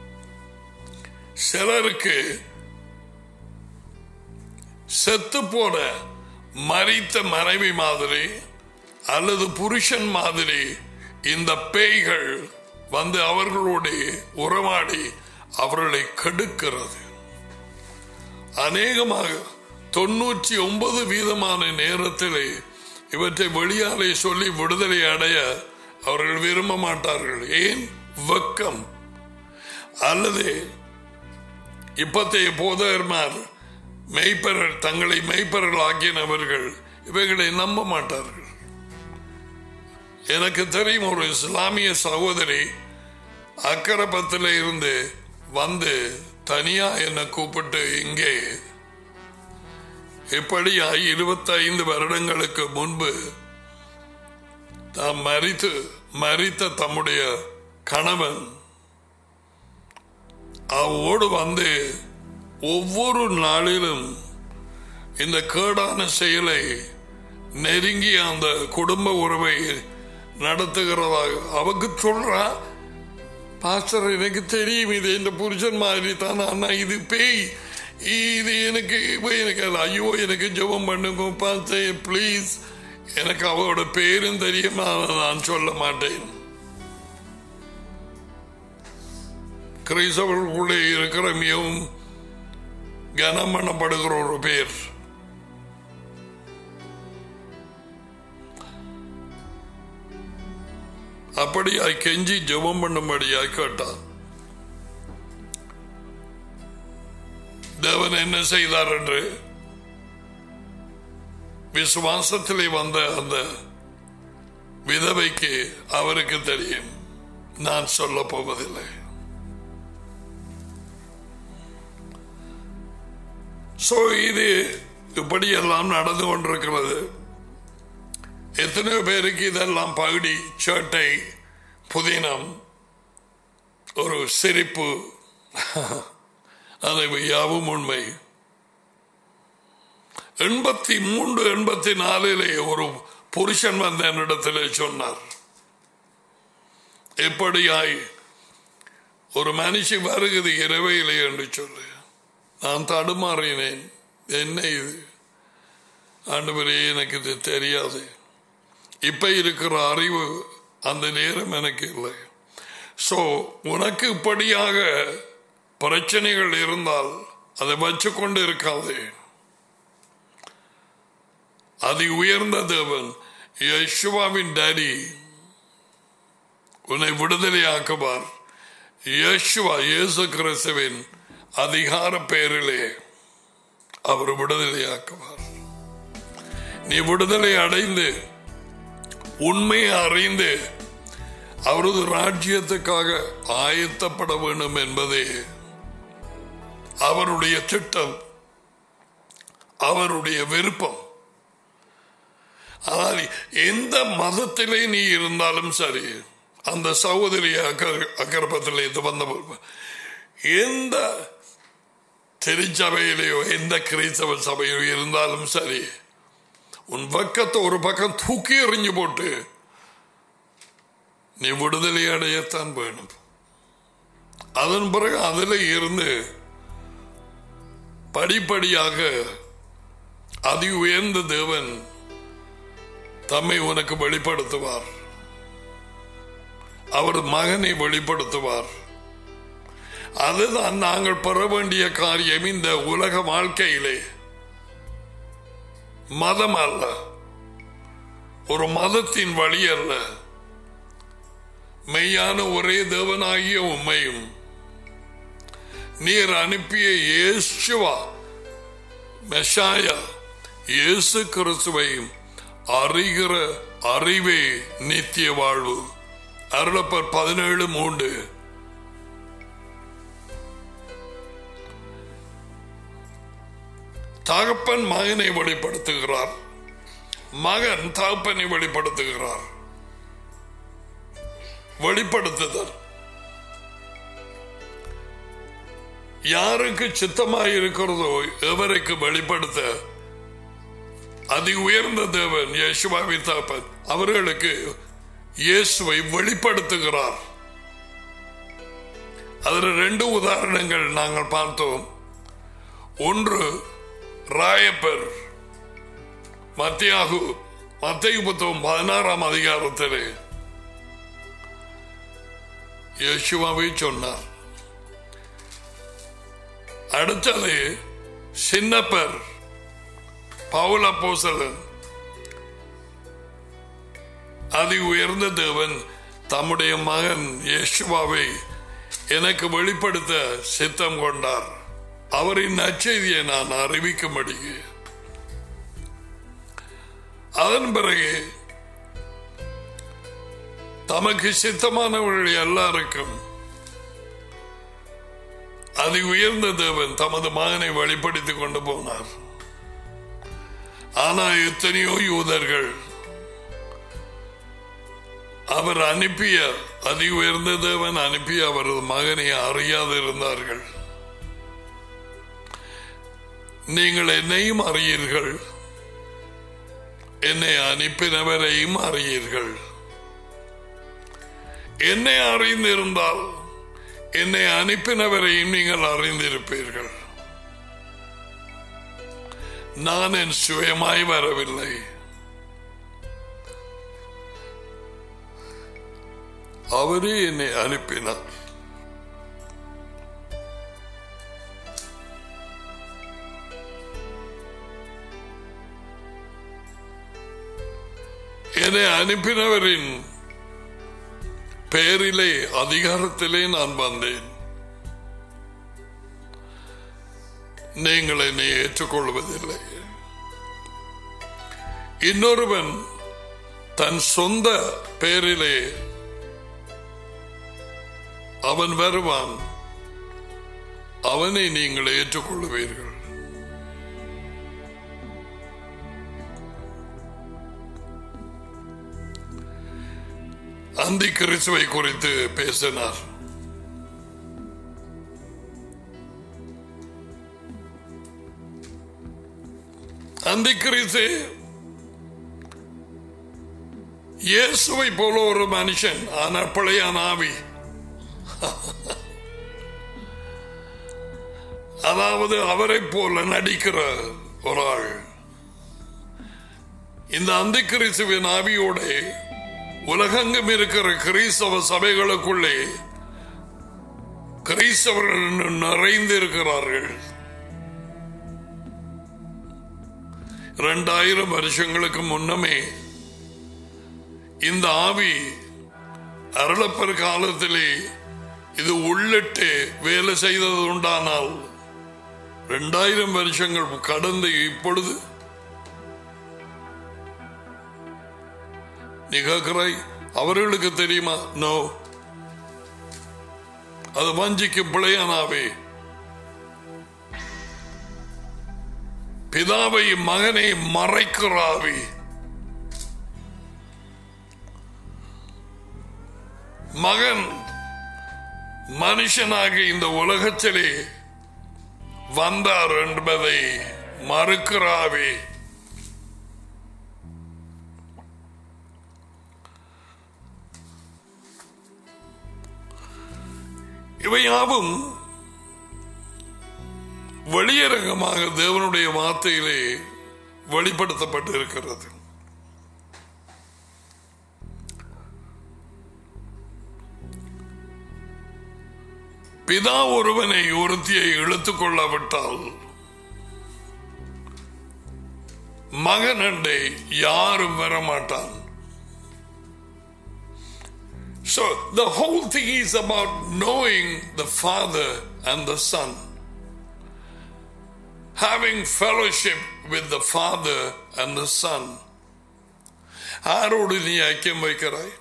சிலருக்கு செத்து போன மறித்த மனைவி மாதிரி அல்லது புருஷன் மாதிரி இந்த பேய்கள் வந்து அவர்களோடு உறவாடி அவர்களை கெடுக்கிறது அநேகமாக தொண்ணூற்றி ஒன்பது வீதமான நேரத்திலே இவற்றை வெளியாலே சொல்லி விடுதலை அடைய அவர்கள் விரும்ப மாட்டார்கள் ஏன் வெக்கம் அல்லது இப்பத்தைய போதகர்மார் மெய்ப்பர்கள் தங்களை மெய்ப்பர்கள் ஆக்கினவர்கள் இவைகளை நம்ப மாட்டார்கள் எனக்கு தெரியும் ஒரு இஸ்லாமிய சகோதரி அக்கரப்பத்தில் இருந்து வந்து தனியா என்னை கூப்பிட்டு இங்கே இப்படியா இருபத்தைந்து வருடங்களுக்கு முன்பு தாம் மறித்து மறித்த தம்முடைய கணவன் அவோடு வந்து ஒவ்வொரு நாளிலும் இந்த கேடான செயலை நெருங்கி அந்த குடும்ப உறவை நடத்துகிறதாக அவக்கு சொல்றா பாஸ்டர் எனக்கு தெரியும் இது இந்த புருஷன் மாதிரி தான் ஆனா இது பேய் இது எனக்கு இப்ப எனக்கு அது ஐயோ எனக்கு ஜெபம் பண்ணுங்க பாஸ்டர் ப்ளீஸ் எனக்கு அவளோட பேரும் தெரியுமா நான் சொல்ல மாட்டேன் கிறிஸ்தவர்களுக்குள்ளே இருக்கிற மிகவும் கனம் பண்ணப்படுகிற ஒரு பேர் அப்படியாய் கெஞ்சி ஜெபம் பண்ணும்படியாய் கேட்டார் தேவன் என்ன செய்தார் என்று விசுவாசத்திலே வந்த அந்த விதவைக்கு அவருக்கு தெரியும் நான் சொல்ல போவதில்லை சோ இது இப்படியெல்லாம் நடந்து கொண்டிருக்கிறது எத்தனையோ பேருக்கு இதெல்லாம் பகுடி சேட்டை புதினம் ஒரு சிரிப்பு அதை யாவும் உண்மை எண்பத்தி மூன்று எண்பத்தி நாலிலே ஒரு புருஷன் வந்த என்னிடத்திலே சொன்னார் எப்படியாய் ஒரு மனுஷி வருகிறது இரவையிலே என்று சொல்லு நான் தடுமாறினேன் என்ன இது ஆண்டவரே எனக்கு இது தெரியாது இப்ப இருக்கிற அறிவு அந்த நேரம் எனக்கு இல்லை சோ உனக்கு இப்படியாக பிரச்சனைகள் இருந்தால் அதை வச்சு கொண்டு இருக்காது அதி உயர்ந்த தேவன் யசுவாவின் டாடி உன்னை விடுதலையாக்குவார் யசுவா இயேசு கிறிஸ்துவின் அதிகார பெயரிலே அவர் விடுதலையாக்குவார் நீ விடுதலை அடைந்து உண்மையை அறிந்து அவரது ராஜ்யத்துக்காக ஆயத்தப்பட வேண்டும் என்பதே அவருடைய திட்டம் அவருடைய விருப்பம் ஆனால் எந்த மதத்திலே நீ இருந்தாலும் சரி அந்த சகோதரி அக்கரப்பத்தில் இது வந்த எந்த திருச்சபையிலேயோ எந்த கிறிஸ்தவ சபையிலோ இருந்தாலும் சரி உன் பக்கத்தை ஒரு பக்கம் தூக்கி எறிஞ்சு போட்டு நீ விடுதலை அடையத்தான் வேணும் அதன் பிறகு அதில் இருந்து படிப்படியாக அதி உயர்ந்த தேவன் தம்மை உனக்கு வெளிப்படுத்துவார் அவர் மகனை வெளிப்படுத்துவார் அதுதான் நாங்கள் பெற வேண்டிய காரியம் இந்த உலக வாழ்க்கையிலே மதம் அல்ல ஒரு மதத்தின் வழி அல்ல மெய்யான ஒரே தேவனாகிய உண்மையும் நீர் அனுப்பிய இயேசுவா மெஷாயா இயேசு கிறிஸ்துவையும் அறிகிற அறிவே நித்திய வாழ்வு அருளப்பர் பதினேழு மூன்று தகப்பன் மகனை வெளிப்படுத்துகிறார் மகன் தகப்பனை வெளிப்படுத்துகிறார் வெளிப்படுத்துதல் யாருக்கு சித்தமாய் இருக்கிறதோ எவருக்கு வெளிப்படுத்த அதி உயர்ந்த தேவன் யேசுவாவி தகப்பன் அவர்களுக்கு இயேசுவை வெளிப்படுத்துகிறார் அதில் ரெண்டு உதாரணங்கள் நாங்கள் பார்த்தோம் ஒன்று ராயப்பர் மத்தியாகு மத்திய புத்தகம் பதினாறாம் அதிகாரத்திலே யேசுவாவை சொன்னார் அடுத்தது சின்னப்பர் பவுல போசலன் அதி உயர்ந்த தேவன் தம்முடைய மகன் யேசுவாவை எனக்கு வெளிப்படுத்த சித்தம் கொண்டார் அவரின் நற்செய்தியை நான் அறிவிக்கும்படி அதன் பிறகு தமக்கு சித்தமானவர்கள் எல்லாருக்கும் அதி உயர்ந்த தேவன் தமது மகனை வெளிப்படுத்திக் கொண்டு போனார் ஆனா எத்தனையோ யூதர்கள் அவர் அனுப்பிய அதி உயர்ந்த தேவன் அனுப்பிய அவரது மகனை அறியாது இருந்தார்கள் நீங்கள் என்னையும் அறியீர்கள் என்னை அனுப்பினவரையும் அறியீர்கள் என்னை அறிந்திருந்தால் என்னை அனுப்பினவரையும் நீங்கள் அறிந்திருப்பீர்கள் நான் என் சுயமாய் வரவில்லை அவரே என்னை அனுப்பினார் என்னை அனுப்பினவரின் பெயரிலே அதிகாரத்திலே நான் வந்தேன் நீங்கள் என்னை ஏற்றுக்கொள்வதில்லை இன்னொருவன் தன் சொந்த பெயரிலே அவன் வருவான் அவனை நீங்கள் ஏற்றுக்கொள்வீர்கள் அந்தி கிறிஸ்துவை குறித்து பேசினார் அந்தி கிறிஸ்து இயேசுவை போல ஒரு மனுஷன் ஆனால் பழையான ஆவி அதாவது அவரை போல நடிக்கிற ஒரு ஆள் இந்த அந்தி கிறிஸ்துவின் ஆவியோட உலகெங்கும் இருக்கிற கிறிஸ்தவ சபைகளுக்குள்ளே கிறிஸ்தவர்கள் நிறைந்து இருக்கிறார்கள் இரண்டாயிரம் வருஷங்களுக்கு முன்னமே இந்த ஆவி அருளப்பர் காலத்திலே இது உள்ளிட்டு வேலை செய்தது உண்டானால் இரண்டாயிரம் வருஷங்கள் கடந்து இப்பொழுது நீ கேட்கிறாய் அவர்களுக்கு தெரியுமா நோ அது வஞ்சிக்கு பிழையானாவே பிதாவை மகனை மறைக்கிறாவி மகன் மனுஷனாக இந்த உலகத்திலே வந்தார் என்பதை மறுக்கிறாவே இவையாவும் வெளியரங்கமாக தேவனுடைய வார்த்தையிலே வெளிப்படுத்தப்பட்டு இருக்கிறது பிதா ஒருவனை ஒருத்தியை இழுத்துக் கொள்ளாவிட்டால் மகனண்டை யாரும் வரமாட்டான் So the whole thing is about knowing the Father and the Son. Having fellowship with the Father and the Son. ஆரோடு நீ ஐக்கியம் வைக்கிறாய்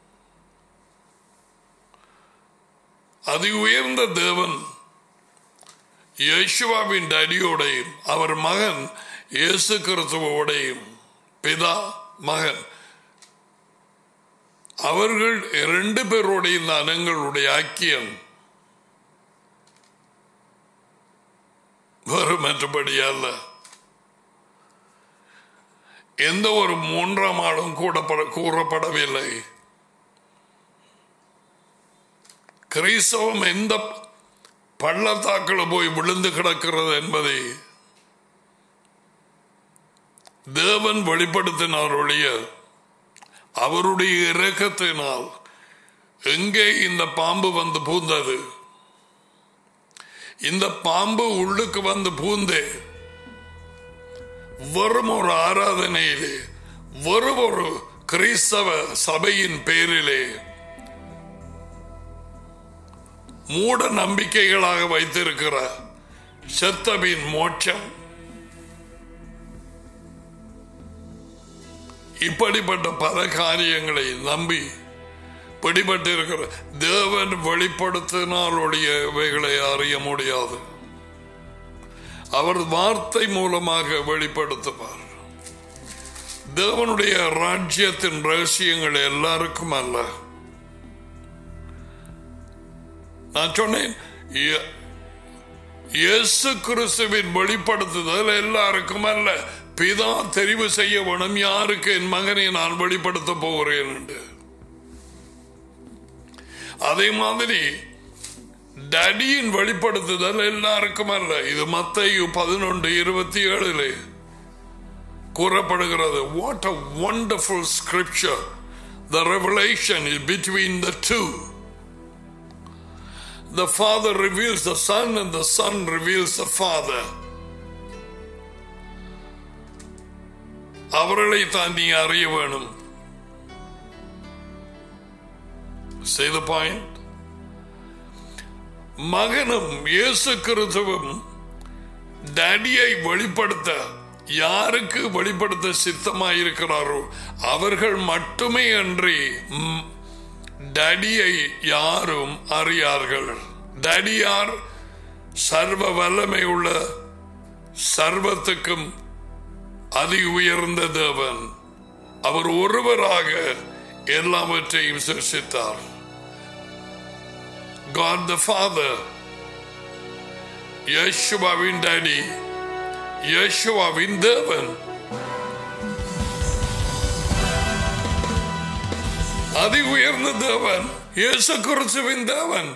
அதி உயர்ந்த தேவன் யேசுவாவின் டடியோடையும் அவர் மகன் இயேசு கிறிஸ்துவோடையும் பிதா மகன் அவர்கள் இரண்டு பேருடைய இந்த அனங்களுடைய ஐக்கியம் வெறும் மற்றபடி அல்ல எந்த ஒரு மூன்றாம் ஆளும் கூடப்பட கூறப்படவில்லை கிறிஸ்தவம் எந்த பள்ளத்தாக்கில் போய் விழுந்து கிடக்கிறது என்பதை தேவன் வெளிப்படுத்தினார் ஒழிய அவருடைய இரக்கத்தினால் எங்கே இந்த பாம்பு வந்து பூந்தது இந்த பாம்பு உள்ளுக்கு வந்து பூந்தே வெறும் ஒரு ஆராதனையிலே வெறும் ஒரு கிறிஸ்தவ சபையின் பேரிலே மூட நம்பிக்கைகளாக வைத்திருக்கிற செத்தபின் மோட்சம் இப்படிப்பட்ட பல காரியங்களை நம்பி பிடிபட்டு இருக்கிற தேவன் வெளிப்படுத்தினாலுடைய இவைகளை அறிய முடியாது அவர் வார்த்தை மூலமாக வெளிப்படுத்துவார் தேவனுடைய ராஜ்யத்தின் ரகசியங்கள் எல்லாருக்கும் அல்ல நான் சொன்னேன் இய- இயேசு கிறிஸ்துவின் வெளிப்படுத்துதல் எல்லாருக்கும் அல்ல பிதா தெரிவு செய்ய வேணும் யாருக்கு என் மகனை நான் வெளிப்படுத்த போகிறேன் என்று அதே மாதிரி டடியின் வெளிப்படுத்துதல் எல்லாருக்கும் அல்ல இது மத்தையு பதினொன்று இருபத்தி ஏழுல கூறப்படுகிறது what a wonderful scripture the revelation is between the two The Father reveals the Son and the Son reveals the Father. அவர்களை தான் நீ அறிய வேணும் See the point? மகனும் இயேசு கிறிஸ்துவும் டேடியை வெளிப்படுத்த யாருக்கு வெளிப்படுத்த சித்தமாயிருக்கிறாரோ அவர்கள் மட்டுமே அன்றி ம், டேடியை யாரும் அறியார்கள் டேடி யார் சர்வ வல்லமை உள்ள சர்வத்துக்கும் அதி உயர்ந்த தேவன் அவர் ஒருவராக எல்லாவற்றையும் சிருஷ்டித்தார் God the Father யேசுவாவின் டாடி யேசுவாவின் தேவன் அதி உயர்ந்த தேவன் இயேசு கிறிஸ்துவின் தேவன்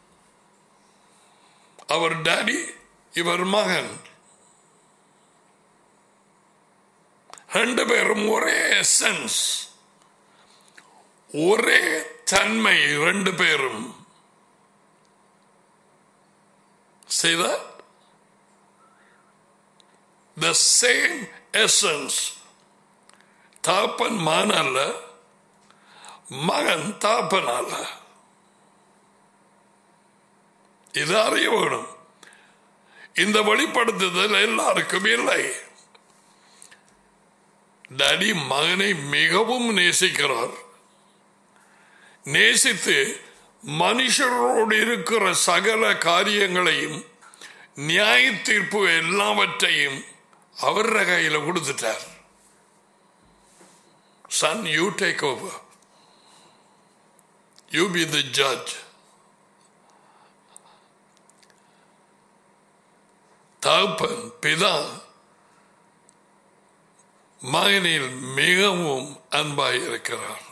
அவர் டாடி இவர் மகன் ரெண்டு பேரும் ஒரே சென்ஸ் ஒரே தன்மை ரெண்டு பேரும் See that? The same essence. தாப்பன் மான் அல்ல மகன் தாப்பன் அல்ல இது அறிய வேணும் இந்த வெளிப்படுத்துதல் எல்லாருக்கும் இல்லை டடி மகனை மிகவும் நேசிக்கிறார் நேசித்து மனுஷரோடு இருக்கிற சகல காரியங்களையும் நியாய தீர்ப்பு எல்லாவற்றையும் அவர கையில கொடுத்துட்டார் son you take over you be the judge தகப்பன் பிதா மகனில் மிகவும் அன்பாய் இருக்கிறார்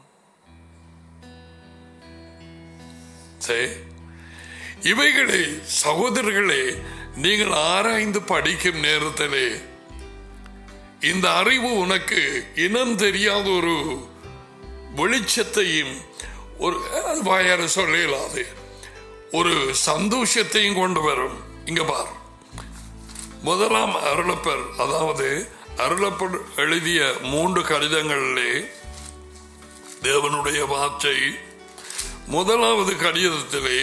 சரி. இவைகளை சகோதரர்களே நீங்கள் ஆராய்ந்து படிக்கும் நேரத்திலே இந்த அறிவு உனக்கு இனம் தெரியாத ஒரு வெளிச்சத்தையும் ஒரு அது வாயார சொல்லலாது ஒரு சந்தோஷத்தையும் கொண்டு வரும் இங்க பார் முதலாம் அருளப்பர் அதாவது அருளப்பர் எழுதிய மூன்று கடிதங்களிலே தேவனுடைய வார்த்தை முதலாவது கடிதத்திலே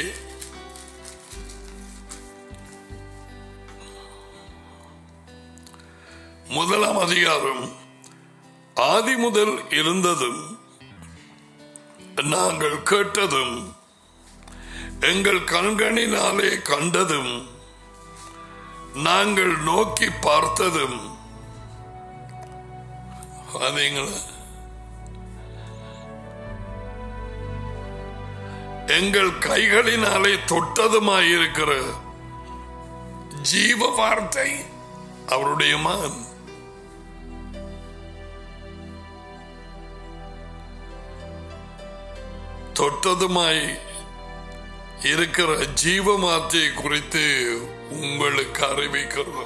முதலாம் அதிகாரம் ஆதி முதல் இருந்ததும் நாங்கள் கேட்டதும் எங்கள் கண்களினாலே கண்டதும் நாங்கள் நோக்கி பார்த்ததும் அதீங்களா எங்கள் கைகளினாலே தொட்டதுமாயிருக்கிற ஜீவ வார்த்தை அவருடைய மகன் தொட்டதுமாய் இருக்கிற ஜீவ வார்த்தையை குறித்து உங்களுக்கு அறிவிக்கிறோம்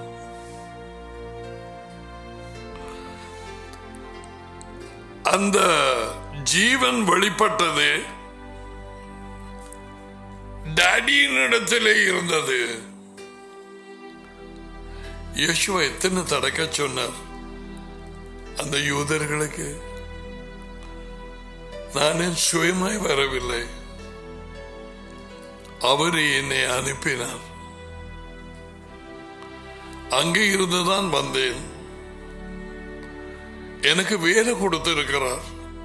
அந்த ஜீவன் வெளிப்பட்டது டாடியின் இடத்திலே இருந்தது யேசுவா எத்தனை தடக்க சொன்னார் அந்த யூதர்களுக்கு நான் என் சுயமாய் வரவில்லை அவர் என்னை அனுப்பினார் அங்கே இருந்துதான் வந்தேன் எனக்கு வேலை கொடுத்திருக்கிறார்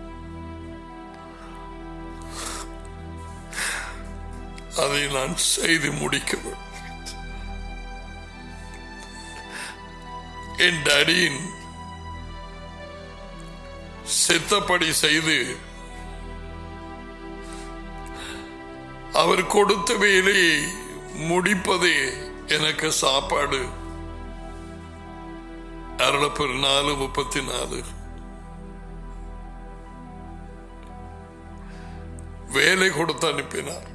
அதை நான் செய்து முடிக்க வேண்டும். என் டேடியின் சித்தப்படி செய்து அவர் கொடுத்த வேலையை முடிப்பதே எனக்கு சாப்பாடு அருளப்பர் நாலு முப்பத்தி நாலு வேலை கொடுத்து அனுப்பினார்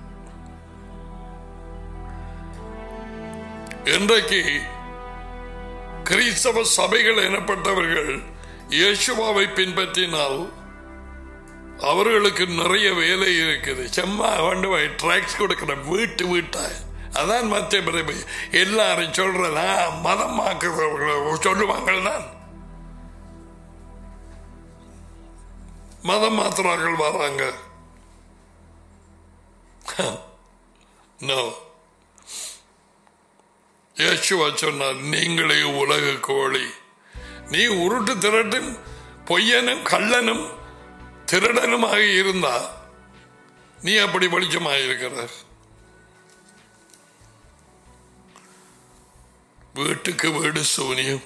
இன்றைக்கு கிறிஸ்தவ சபைகள் எனப்பட்டவர்கள் இயேசுவாவை பின்பற்றினால் அவர்களுக்கு நிறைய வேலை இருக்குது சும்மா கொண்டு போய் ட்ராக்ஸ் கொடுக்கிற வீட்டு வீட்டை அதான் மத்திய பிறகு எல்லாரும் சொல்றதா மதம் மாக்குறவர்கள் சொல்லுவாங்க தான் மதம் மாத்திரார்கள் வராங்க நோ இயேசுவா சொன்னார் நீங்களே உலக கோழி நீ உருட்டு திரட்டும் பொய்யனும் கள்ளனும் திருடனுமாக இருந்தா நீ அப்படி வெளிச்சமாக இருக்கிறார் வீட்டுக்கு வீடு சூனியம்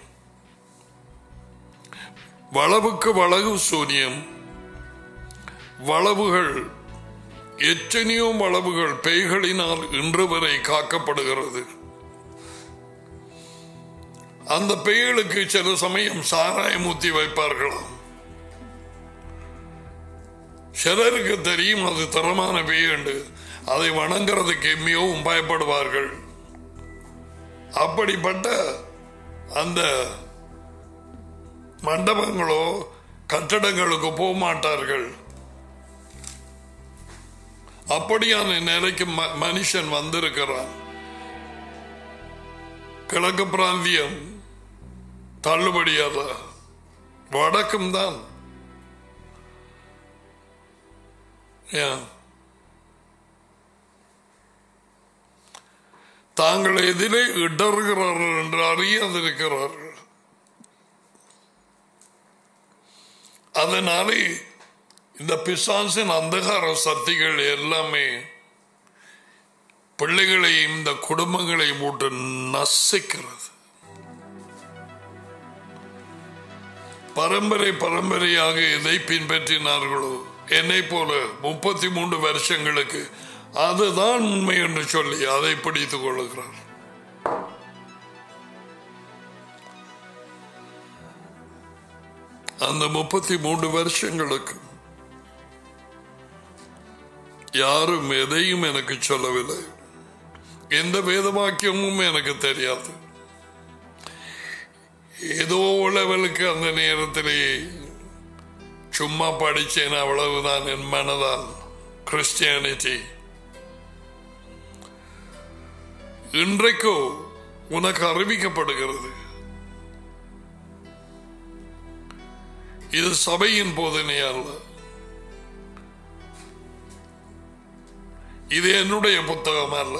வளவுக்கு வளவு சூனியம் வளவுகள் எத்தனையோ வளவுகள் பேய்களினால் இன்று வரை காக்கப்படுகிறது அந்த பேய்களுக்கு சில சமயம் சாராயம் ஊத்தி வைப்பார்களாம் சிலருக்கு தெரியும் அது தரமான பேய் என்று அதை வணங்குறதுக்கு மிகவும் பயப்படுவார்கள் அப்படிப்பட்ட அந்த மண்டபங்களோ கட்டடங்களுக்கு போக மாட்டார்கள் அப்படியான நிலைக்கு ம- மனுஷன் வந்திருக்கிறான் கிழக்கு பிராந்தியம் தள்ளுபடியாத வடக்கும் தான் ஏன் தாங்கள் எதிலே இடறுகிறார்கள் என்று அறியாதிருக்கிறார்கள் அதனாலே இந்த பிசாசின் அந்தகார சக்திகள் எல்லாமே பிள்ளைகளையும் இந்த குடும்பங்களையும் போட்டு நசிக்கிறது பரம்பரை பரம்பரையாக எதை பின்பற்றினார்களோ என்னை போல முப்பத்தி மூன்று வருஷங்களுக்கு அதுதான் உண்மை என்று சொல்லி அதை பிடித்துக் கொள்ளுகிறார் அந்த முப்பத்தி மூன்று வருஷங்களுக்கு யாரும் எதையும் எனக்கு சொல்லவில்லை எந்த வேத வாக்கியமும் எனக்கு தெரியாது ஏதோ லெவலுக்கு அந்த நேரத்திலே சும்மா படிச்சேன் அவ்வளவுதான் என் மனதால் கிறிஸ்டியானிட்டி இன்றைக்கோ உனக்கு அறிவிக்கப்படுகிறது இது சபையின் போதனை அல்ல இது என்னுடைய புத்தகம் அல்ல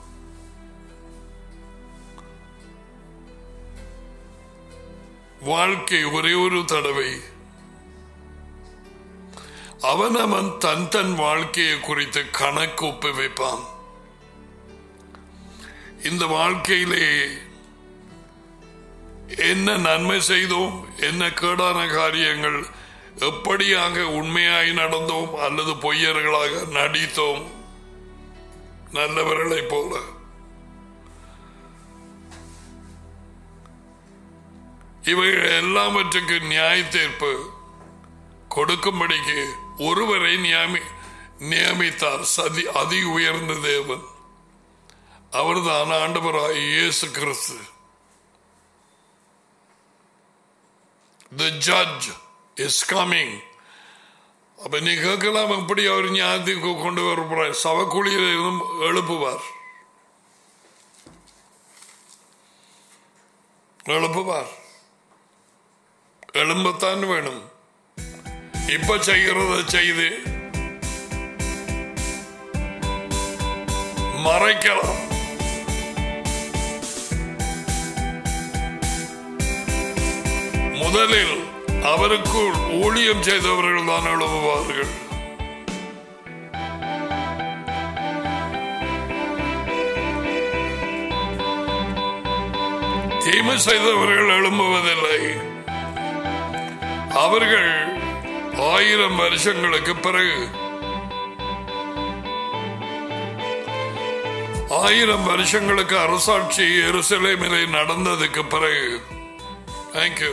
வாழ்க்கை ஒரே ஒரு தடவை அவன் அவன் தன் தன் வாழ்க்கையை குறித்து கணக்கு ஒப்புவிப்பான் இந்த வாழ்க்கையிலே என்ன நன்மை செய்தோம் என்ன கேடான காரியங்கள் எப்படியாக உண்மையாய் நடந்தோம் அல்லது பொய்யர்களாக நடித்தோம் நல்லவர்களைப் போல இவைகள் எல்லாவற்றுக்கு நியாய தீர்ப்பு கொடுக்கும்படிக்கு ஒருவரை நியமி நியமித்தார் சதி அதி உயர்ந்த தேவன் அவர்தான் ஆண்டவராய் இயேசு கிறிஸ்து The judge is coming. அப்ப நீ கேட்கலாம் எப்படி அவர் ஞானத்துக்கு கொண்டு வரப்படுறார் சவக்குழியில இருந்தும் எழுப்புவார் எழுப்புவார் எழும்பத்தான் வேணும் இப்ப செய்கிறத செய்து மறைக்கலாம் முதலில் அவருக்குள் ஊழியம் செய்தவர்கள் தான் எழுப்புவார்கள் தீமை செய்தவர்கள் எழும்புவதில்லை அவர்கள் ஆயிரம் வருஷங்களுக்கு பிறகு ஆயிரம் வருஷங்களுக்கு அரசாட்சி எருசலேமிலே நடந்ததுக்கு பிறகு தேங்க்யூ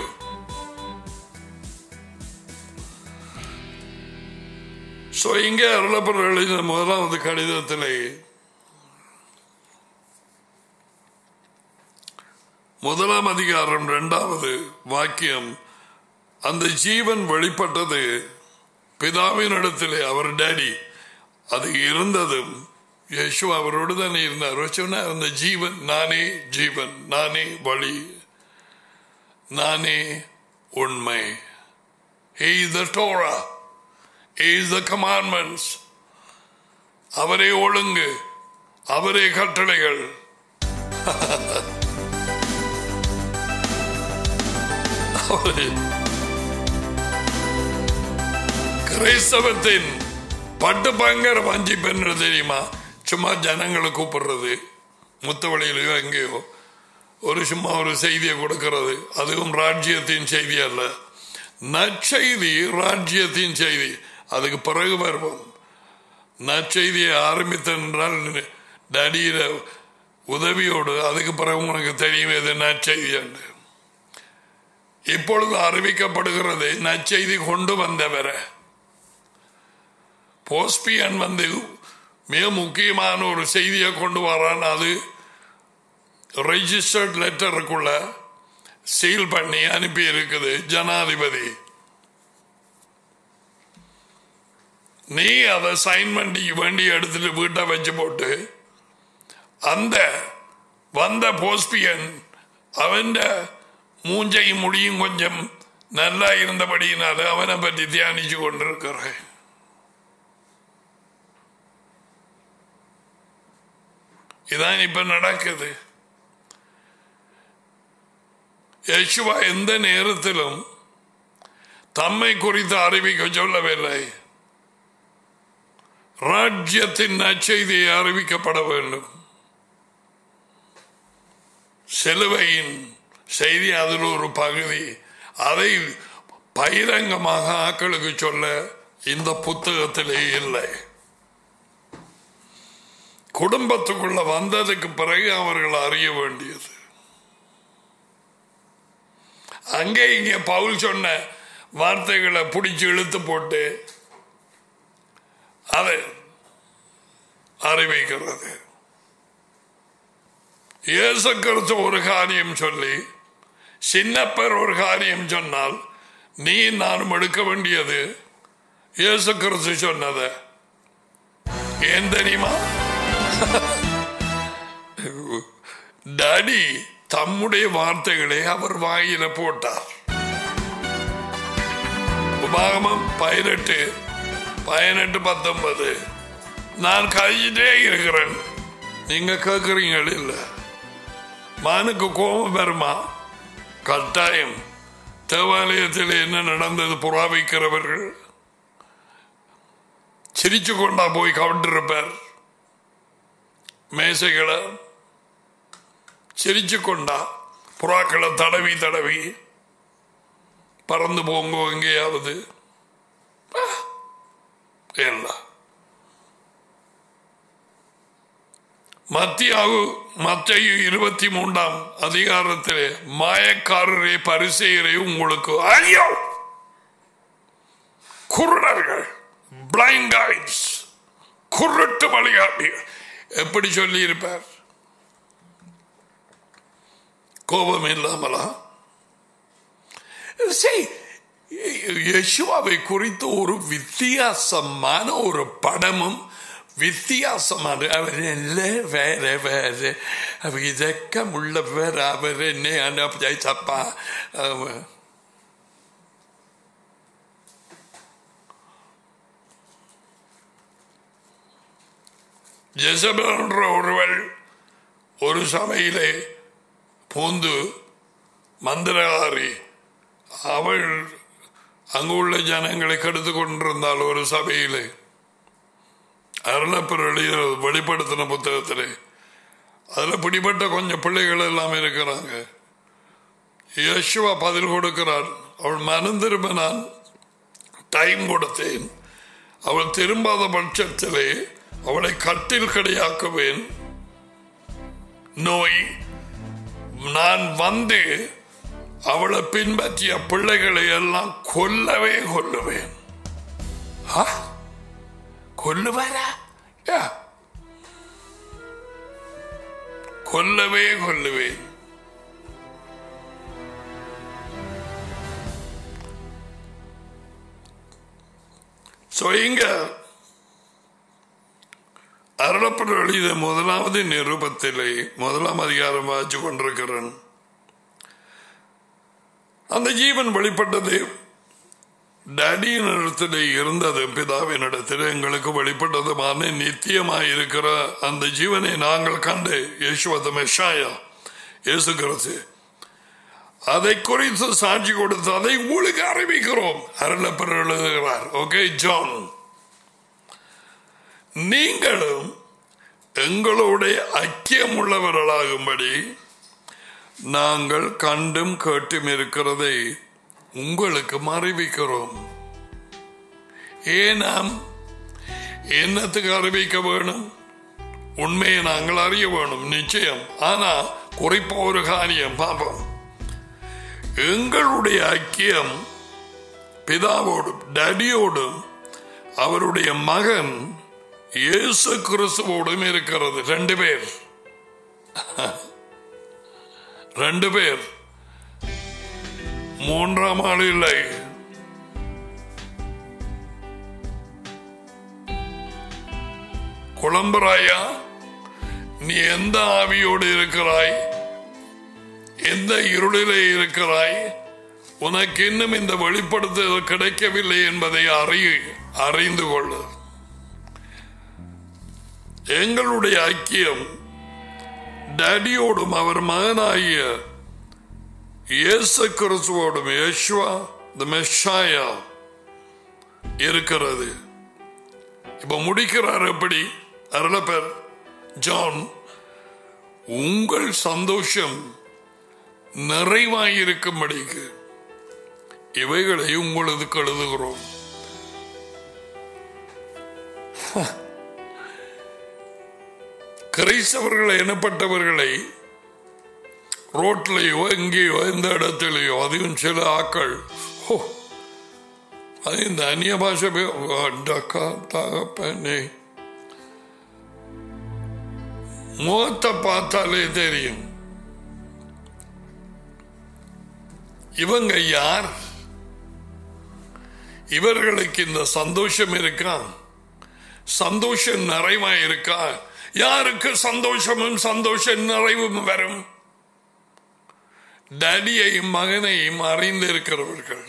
ஸோ இங்கே அருளப்பர் எழுதின முதலாவது கடிதத்திலே முதலாம் அதிகாரம் இரண்டாவது வாக்கியம் அந்த ஜீவன் வெளிப்பட்டது பிதாவின் இடத்திலே அவர் டேடி அது இருந்ததும் யேசு அவரோடு தானே இருந்தார் சொன்னார் அந்த ஜீவன் நானே ஜீவன் நானே வழி நானே உண்மை He is the Torah. He is the commandments. அவரே ஒழுங்கு அவரே கட்டளைகள் அவரே கிறிஸ்தவத்தின் பட்டு பயங்கர வஞ்சி பெண்ணு தெரியுமா சும்மா ஜனங்களை கூப்பிடுறது முத்தவழியிலையோ எங்கேயோ ஒரு சும்மா ஒரு செய்தியை கொடுக்கிறது அதுவும் ராஜ்யத்தின் செய்தி அல்ல நற்செய்தி ராஜ்யத்தின் செய்தி அதுக்கு பிறகு வருவோம் நற்செய்தியை ஆரம்பித்தென்றால் டடியில உதவியோடு அதுக்கு பிறகு உனக்கு தெரியும் எது நற்செய்தி என்று இப்பொழுது அறிவிக்கப்படுகிறது நற்செய்தி கொண்டு வந்தவரை போஸ்பியன் வந்து மிக முக்கியமான ஒரு செய்தியை கொண்டு வரான் அது ரெஜிஸ்டர்ட் லெட்டருக்குள்ள சீல் பண்ணி அனுப்பி இருக்குது ஜனாதிபதி நீ அதை சைன் பண்ணி வண்டி எடுத்துட்டு வீட்டை வச்சு போட்டு அந்த வந்த போஸ்பியன் அவன் மூஞ்சையும் முடியும் கொஞ்சம் நல்லா இருந்தபடியினால அவனை பற்றி தியானிச்சு கொண்டிருக்கிறேன் இதான் இப்ப நடக்குது யேசுவா எந்த நேரத்திலும் தம்மை குறித்து அறிவிக்க சொல்லவில்லை ராஜ்யத்தின் நற்செய்தியை அறிவிக்கப்பட வேண்டும் சிலுவையின் செய்தி அதில் ஒரு பகுதி அதை பகிரங்கமாக ஆக்களுக்கு சொல்ல இந்த புத்தகத்திலே இல்லை குடும்பத்துக்குள்ள வந்ததுக்கு பிறகு அவர்கள் அறிய வேண்டியது அங்கே இங்கே பவுல் சொன்ன வார்த்தைகளை பிடிச்சு இழுத்து போட்டு அதை அறிவிக்கிறது இயேசு கிறிஸ்து ஒரு காரியம் சொல்லி சின்னப்பர் ஒரு காரியம் சொன்னால் நீ நானும் எடுக்க வேண்டியது இயேசு கிறிஸ்து சொன்னத ஏன் தெரியுமா டாடி தம்முடைய வார்த்தைகளை அவர் வாயில போட்டார் உபாகமம் பதினெட்டு பதினெட்டு பத்தொன்பது நான் கழிச்சிட்டே இருக்கிறேன் நீங்க கேட்குறீங்க இல்ல மானுக்கு கோபம் வருமா கட்டாயம் தேவாலயத்தில் என்ன நடந்தது புறாவிக்கிறவர்கள் சிரிச்சு கொண்டா போய் கவிட்டிருப்பார் மேசைகளை சிரிச்சு கொண்டா புறாக்களை தடவி தடவி பறந்து போங்க எங்கேயாவது எல்லாம் மத்தியாவு மத்திய இருபத்தி மூன்றாம் அதிகாரத்திலே மாயக்காரரே பரிசெயரே உங்களுக்கு ஐயோ குருடர்கள் பிளைண்ட் கைட்ஸ் குருட்டு வழிகாட்டி எப்படி சொல்லி இருப்பார் கோபம் இல்லாமலா யசுவாவை குறித்து ஒரு வித்தியாசமான ஒரு படமும் வித்தியாசமான அவர் இல்ல வேற வேற அவர் இதக்கம் உள்ளவர் அவர் என்ன அனுப்பா ஜெசபல் என்ற ஒருவள் ஒரு சபையிலே பூந்து மந்திரகாரி அவள் அங்குள்ள ஜனங்களை கெடுத்து கொண்டிருந்தாள் ஒரு சபையிலே அருளப்பர் எழுதிய வெளிப்படுத்தின புத்தகத்திலே அதுல பிடிபட்ட கொஞ்சம் பிள்ளைகள் எல்லாம் இருக்கிறாங்க யேசுவா பதில் கொடுக்கிறார் அவள் மனம் திரும்பினான் டைம் கொடுத்தேன் அவள் திரும்பாத பட்சத்திலே அவளை கட்டில் கடையாக்குவேன் நோய் நான் வந்து அவளை பின்பற்றிய பிள்ளைகளை எல்லாம் கொல்லவே கொல்லுவேன் ஆ? கொல்லுவாரா யா. கொல்லவே கொல்லுவேன் So, இங்க அருளப்பட எழுதிய முதலாவது நிருபத்திலே முதலாம் அதிகாரம் வாச்சு கொண்டிருக்கிறேன் அந்த ஜீவன் வெளிப்பட்டது டேடியின் இடத்திலே இருந்தது பிதாவின் இடத்திலே எங்களுக்கு வெளிப்பட்டதுமான நித்தியமாய் இருக்கிற அந்த ஜீவனை நாங்கள் கண்டு யேசுவத மெஷாயா இயேசு கிறிஸ்து அதை குறித்து சாட்சி கொடுத்து அதை உங்களுக்கு அறிவிக்கிறோம் அருளப்பர் எழுதுகிறார் ஓகே ஜான் நீங்களும் எங்களுடைய ஐக்கியம் உள்ளவர்களாகும்படி நாங்கள் கண்டும் கேட்டும் இருக்கிறதை உங்களுக்கு அறிவிக்கிறோம் ஏன் நாம் என்னத்துக்கு அறிவிக்க வேணும் உண்மையை நாங்கள் அறிய வேணும் நிச்சயம் ஆனா குறிப்பா ஒரு காரியம் பாப்போம் எங்களுடைய ஐக்கியம் பிதாவோடும் டடியோடும் அவருடைய மகன் இயேசு கிறிஸ்துவோடும் இருக்கிறது ரெண்டு பேர் ரெண்டு பேர் மூன்றாம் ஆள் இல்லை குழம்புறாயா நீ எந்த ஆவியோடு இருக்கிறாய் எந்த இருளிலே இருக்கிறாய் உனக்கு இன்னும் இந்த வெளிப்படுத்துதல் கிடைக்கவில்லை என்பதை அறிய அறிந்து கொள்ள எங்களுடைய ஐக்கியம் டேடியோடும் அவர் மகனாகிய இயேசு கிறிஸ்துவோடும் யேசுவா த மெஷாயா இருக்கிறது இப்ப முடிக்கிறார் எப்படி அருளப்பர் ஜான் உங்கள் சந்தோஷம் நிறைவாயிருக்கும்படிக்கு இவைகளை உங்களது கழுதுகிறோம் கிரைஸ்தவர்கள் எனப்பட்டவர்களை ரோட்லேயோ எங்கேயோ எந்த இடத்திலேயோ அதுவும் சில ஆக்கள் ஹோ, அது இந்த அந்நிய பாஷை பே- அடக்கா தகப்பனே முகத்தை பார்த்தாலே தெரியும் இவங்க யார் இவர்களுக்கு இந்த சந்தோஷம் இருக்கா சந்தோஷம் நிறைவா இருக்கா யாருக்கு சந்தோஷமும் சந்தோஷ நிறைவும் வரும் டடியையும் மகனையும் அறிந்திருக்கிறவர்கள்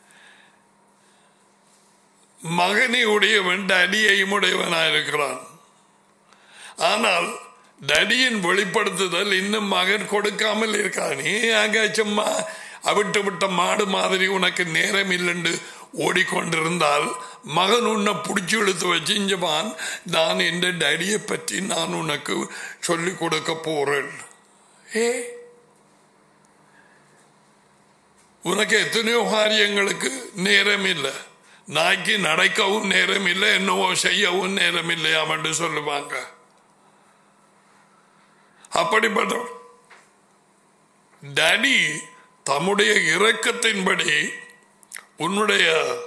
மகனை உடையவன் டடியையும் உடையவனாயிருக்கிறான் ஆனால் டடியின் வெளிப்படுத்துதல் இன்னும் மகன் கொடுக்காமல் இருக்கான் நீ அங்க சும்மா அவிட்டு விட்ட மாடு மாதிரி உனக்கு நேரம் இல்லைன்னு ஓடிக்கொண்டிருந்தால் மகன் உன்னை பிடிச்சி இழுத்து வச்சு இஞ்சவான் நான் என் டடியை பற்றி நான் உனக்கு சொல்லிக் கொடுக்க போறேன் ஏ உனக்கு எத்தனையோ காரியங்களுக்கு நேரம் இல்லை நாய்க்கு நடக்கவும் நேரம் இல்லை என்னவோ செய்யவும் நேரம் இல்லையாம் என்று சொல்லுவாங்க அப்படிப்பட்ட டடி தம்முடைய இரக்கத்தின்படி உன்னுடைய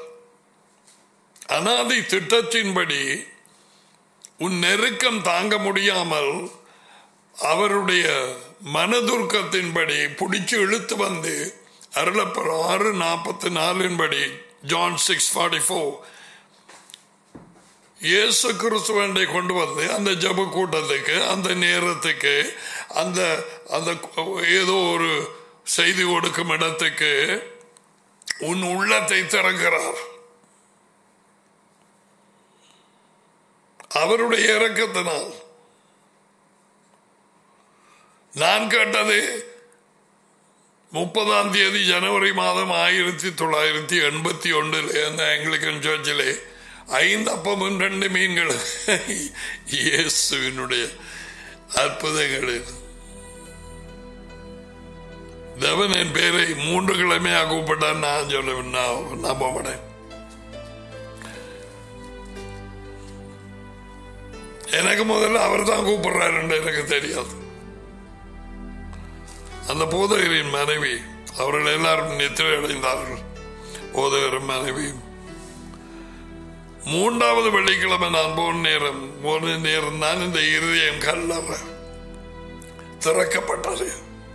அனாதை திட்டத்தின்படி உன் நெருக்கம் தாங்க முடியாமல் அவருடைய மனதுர்க்கத்தின்படி பிடிச்சு இழுத்து வந்து அருளப்படும் ஆறு நாற்பத்தி நாலின்படி ஜான் சிக்ஸ் ஃபார்ட்டி ஃபோர் இயேசு கிறிஸ்துவனை கொண்டு வந்து அந்த ஜப கூட்டத்துக்கு அந்த நேரத்துக்கு அந்த அந்த ஏதோ ஒரு செய்தி கொடுக்கும் இடத்துக்கு உன் உள்ளத்தை திறக்கிறார் அவருடைய இறக்கத்தினால் நான் கேட்டது முப்பதாம் தேதி ஜனவரி மாதம் ஆயிரத்தி தொள்ளாயிரத்தி எண்பத்தி ஒன்றில் அந்த ஆங்கிலிக்கன் சர்ச்சிலே ஐந்து அப்பமும் ரெண்டு மீன்கள் இயேசுவினுடைய அற்புதங்கள் தேவன் என் பேரை மூன்று கிழமையாக கூப்பிட்டான் நான் சொல்ல நான் நம்ப மாட்டேன் எனக்கு முதல்ல அவர் தான் கூப்பிடுறாருன்னு எனக்கு தெரியாது அந்த போதகரின் மனைவி அவர்கள் எல்லாரும் நித்திரை அடைந்தார்கள் போதகரும் மனைவியும் மூன்றாவது வெள்ளிக்கிழமை நான் போன நேரம் போன நேரம் தான் இந்த இருதயம் கல்லற திறக்கப்பட்டது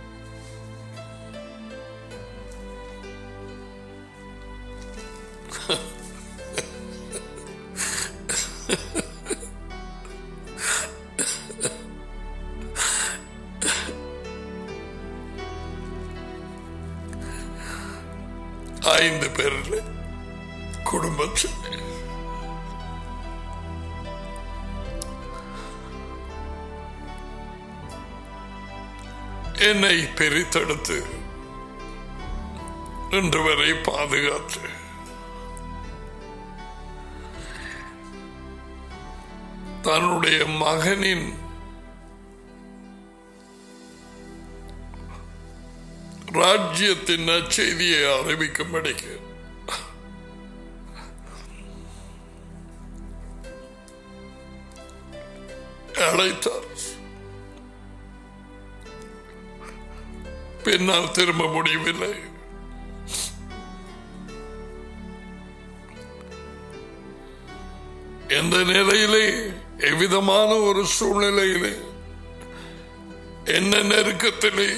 ஐந்து பேர்ல குடும்பத்தில் என்னை பிரித்தெடுத்து இன்று வரை பாதுகாத்து தன்னுடைய மகனின் ராஜ்யத்தின் நற்செய்தியை அறிவிக்கும்படிக்கு அழைத்தார் பின்னால் திரும்ப முடியவில்லை எந்த நிலையிலே எவ்விதமான ஒரு சூழ்நிலையிலே என்ன நெருக்கத்திலே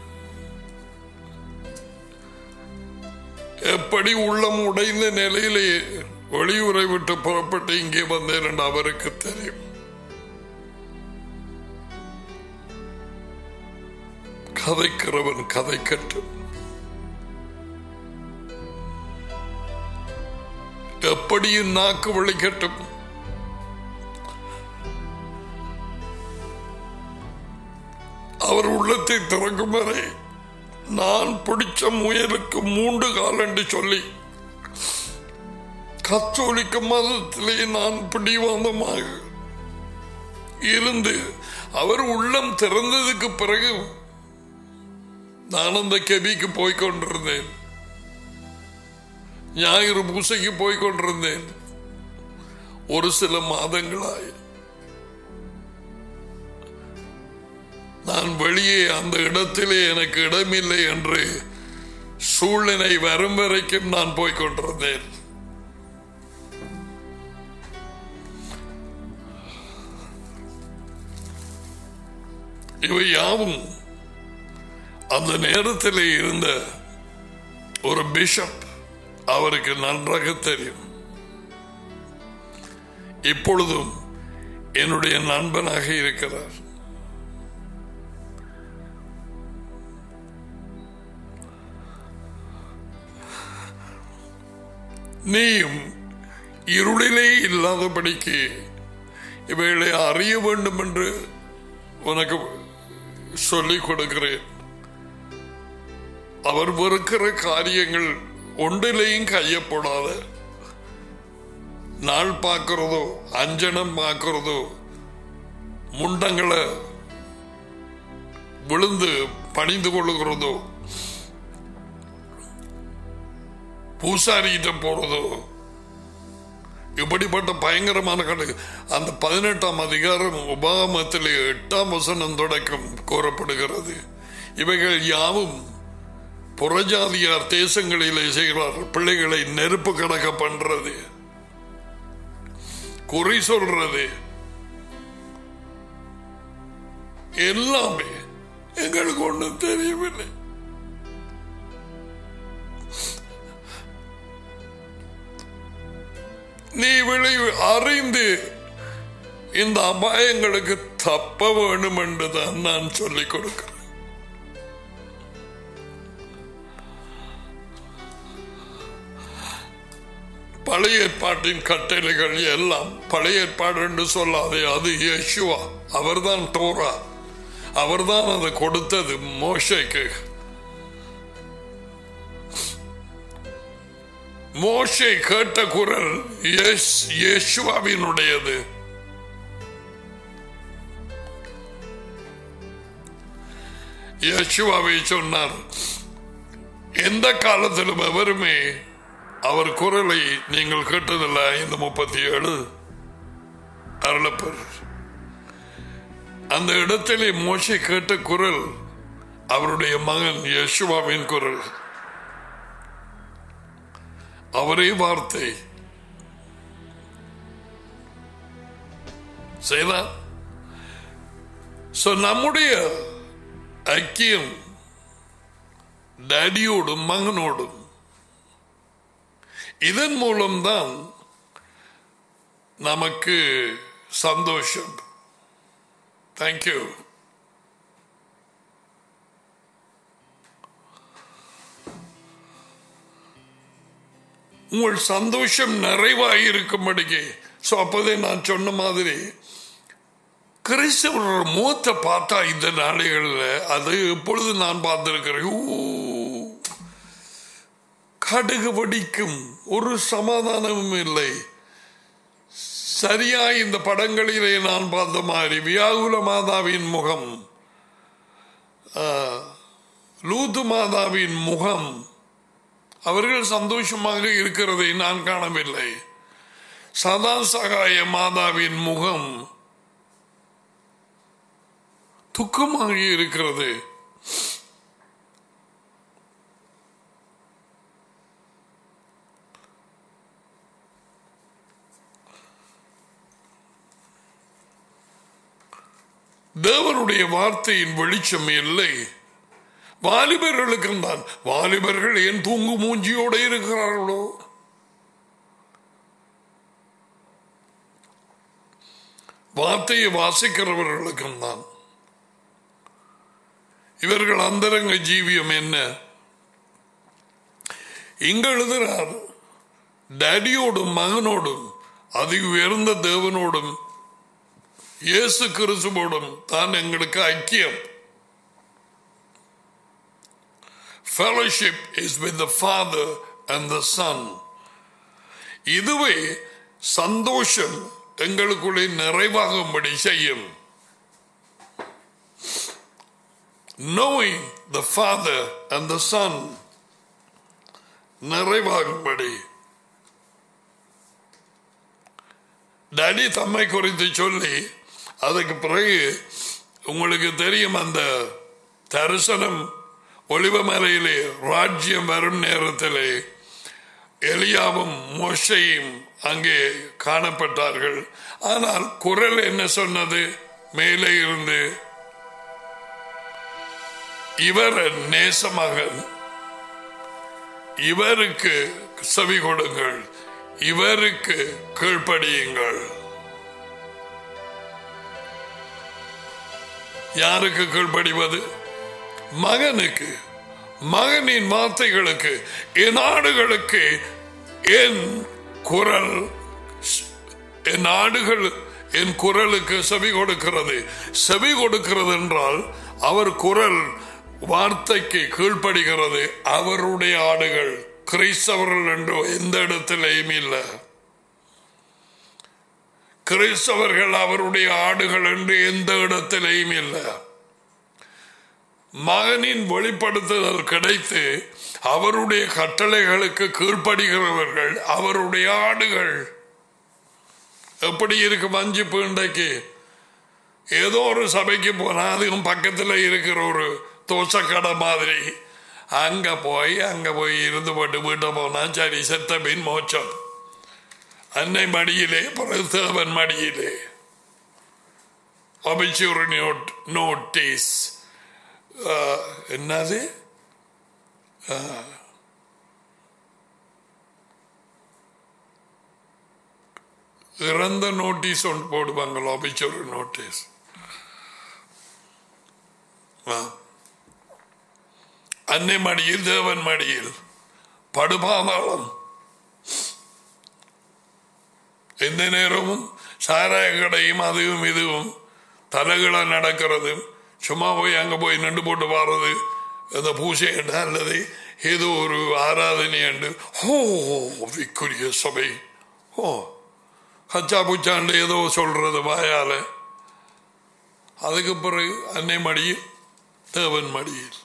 எப்படி உள்ளம் உடைந்த நிலையிலே வெளியுறை விட்டு புறப்பட்டு இங்கே வந்தேன் என்று அவருக்கு தெரியும் கதைக்கிறவன் கதைக்கட்டும் எப்படியும் நாக்கு வழிகட்டும் அவர் உள்ளத்தை திறக்கும் வரை நான் பிடிச்ச முயலுக்கு மூன்று கால் என்று சொல்லி கத்தோலிக்க மதத்திலே நான் பிடிவாதமாக இருந்து அவர் உள்ளம் திறந்ததுக்கு பிறகு நான் அந்த கெபிக்கு போய் கொண்டிருந்தேன் ஞாயிறு பூசைக்கு போய் கொண்டிருந்தேன் ஒரு சில மாதங்களாய் நான் வெளியே அந்த இடத்திலே எனக்கு இடமில்லை என்று சூழ்நிலை வரும் வரைக்கும் நான் போய் கொண்டிருந்தேன் இவை யாவும் அந்த நேரத்தில் இருந்த ஒரு பிஷப் அவருக்கு நன்றாக தெரியும் இப்பொழுதும் என்னுடைய நண்பனாக இருக்கிறார் நீயும் இருளிலே இல்லாதபடிக்கு இவைகளை அறிய வேண்டும் என்று உனக்கு சொல்லிக் கொடுக்கிறேன் அவர் வெறுக்கிற காரியங்கள் ஒன்றிலையும் கையப்படாத நாள் பார்க்கிறதோ அஞ்சனம் பார்க்கிறதோ முண்டங்களை விழுந்து பணிந்து கொள்ளுகிறதோ பூசாரிகிட்ட போறதோ இப்படிப்பட்ட பயங்கரமான கடை அந்த பதினெட்டாம் அதிகாரம் உபாகமத்திலே எட்டாம் வசனம் தொடக்கம் கூறப்படுகிறது இவைகள் யாவும் புறஜாதியார் தேசங்களிலே செய்கிறார் பிள்ளைகளை நெருப்பு கடக்க பண்றது குறி சொல்றது எல்லாமே எங்களுக்கு ஒன்றும் தெரியவில்லை நீ விளைவு அறிந்து இந்த அபாயங்களுக்கு தப்ப வேண்டும் என்றுதான் நான் சொல்லிக் கொடுக்கிறேன் பழைய ஏற்பாட்டின் கட்டளைகள் எல்லாம் பழைய ஏற்பாடு என்று சொல்லாதே அது யேசுவா அவர்தான் தோரா அவர்தான் அதை கொடுத்தது மோஷைக்கு மோஷே கேட்ட குரல் எஸ் யேசுவாவினுடையது யேசுவாவை சொன்னார் எந்த காலத்திலும் எவருமே அவர் குரலை நீங்கள் கேட்டதில்லை இந்த முப்பத்தி ஏழு அருளப்பர் அந்த இடத்திலே மோசை கேட்ட குரல் அவருடைய மகன் யசுவாவின் குரல் அவரே வார்த்தை செய்தார் So, நம்முடைய ஐக்கியம் டேடியோடும் மகனோடும் இதன் மூலம்தான் நமக்கு சந்தோஷம் தேங்க்யூ உங்கள் சந்தோஷம் நிறைவாக இருக்கும்படிக்கு ஸோ அப்போதே நான் சொன்ன மாதிரி கிறிஸ்தவரோட மூத்த பார்த்தா இந்த நாளைகளில் அது எப்பொழுது நான் பார்த்திருக்கிறேன் ஊ, கடுகு வடிக்கும் ஒரு சமாதானமும் இல்லை சரியா இந்த படங்களிலே நான் பார்த்த மாதிரி வியாகுல மாதாவின் முகம் ஆ, லூத்து மாதாவின் முகம் அவர்கள் சந்தோஷமாக இருக்கிறதை நான் காணவில்லை சதா சகாய மாதாவின் முகம் துக்கமாக இருக்கிறது தேவனுடைய வார்த்தையின் வெளிச்சம் இல்லை வாலிபர்களுக்கும் தான் வாலிபர்கள் ஏன் தூங்கு மூஞ்சியோடு இருக்கிறார்களோ வார்த்தையை வாசிக்கிறவர்களுக்கும் தான் இவர்கள் அந்தரங்க ஜீவியம் என்ன இங்க எழுதுகிறார் டேடியோடும் மகனோடும் அதி உயர்ந்த தேவனோடும் இயேசு கிறிஸ்துவோடும் தான் எங்களுக்கு ஐக்கியம் fellowship is with the Father and the Son. இதுவே சந்தோஷம் எங்களுக்குள்ளே நிறைவாகும்படி செய்யும் knowing the Father and the Son நிறைவாகும்படி டேடி தம்மை குறித்து சொல்லி அதுக்கு பிறகு உங்களுக்கு தெரியும் அந்த தரிசனம் ஒளிவமலையிலே ராஜ்யம் வரும் நேரத்திலே எலியாவும் மோஷையும் அங்கே காணப்பட்டார்கள் ஆனால் குரல் என்ன சொன்னது மேலே இருந்து இவர் நேசமகன் இவருக்கு செவி கொடுங்கள் இவருக்கு கீழ்ப்படியுங்கள் யாருக்கு கீழ்ப்படிவது மகனுக்கு மகனின் வார்த்தைகளுக்கு என் ஆடுகளுக்கு என் குரல் என் ஆடுகள் என் குரலுக்கு செவி கொடுக்கிறது செவி கொடுக்கிறது என்றால் அவர் குரல் வார்த்தைக்கு கீழ்ப்படுகிறது அவருடைய ஆடுகள் கிறிஸ்தவர்கள் என்று எந்த இடத்திலேயும் இல்லை கிறிஸ்தவர்கள் அவருடைய ஆடுகள் என்று எந்த இடத்திலேயும் இல்லை மகனின் வெளிப்படுத்துதல் கிடைத்து அவருடைய கட்டளைகளுக்கு கீழ்ப்படுகிறவர்கள் அவருடைய ஆடுகள் எப்படி இருக்கு மஞ்சு இன்றைக்கு ஏதோ ஒரு சபைக்கு போனா அதுவும் பக்கத்தில் இருக்கிற ஒரு தோசைக்கடை மாதிரி அங்க போய் அங்க போய் இருந்து போட்டு வீட்டை போனா சரி செத்த பின் மோச்சம் அன்னை மடியிலே பிறகு தேவன் மடியிலே அபிச்சூர் நோட் நோட்டீஸ் என்னது இறந்த நோட்டீஸ் ஒன்று போடுவாங்க லாபிச்சொரு நோட்டீஸ் அன்னை மடியில் தேவன் மடியில் படுபாதாளம் எந்த நேரமும் சாராய கடையும் அதுவும் இதுவும் தலைகளை நடக்கிறது சும்மா போய் அங்கே போய் நின்று போட்டு வாடுறது அந்த பூசை அல்லது ஏதோ ஒரு ஆராதனை அண்டு ஓ விக்குரிய சபை ஓ கச்சா புச்சாண்டு ஏதோ சொல்றது வாயால அதுக்கு பிறகு அன்னை மடியில் தேவன் மடியில்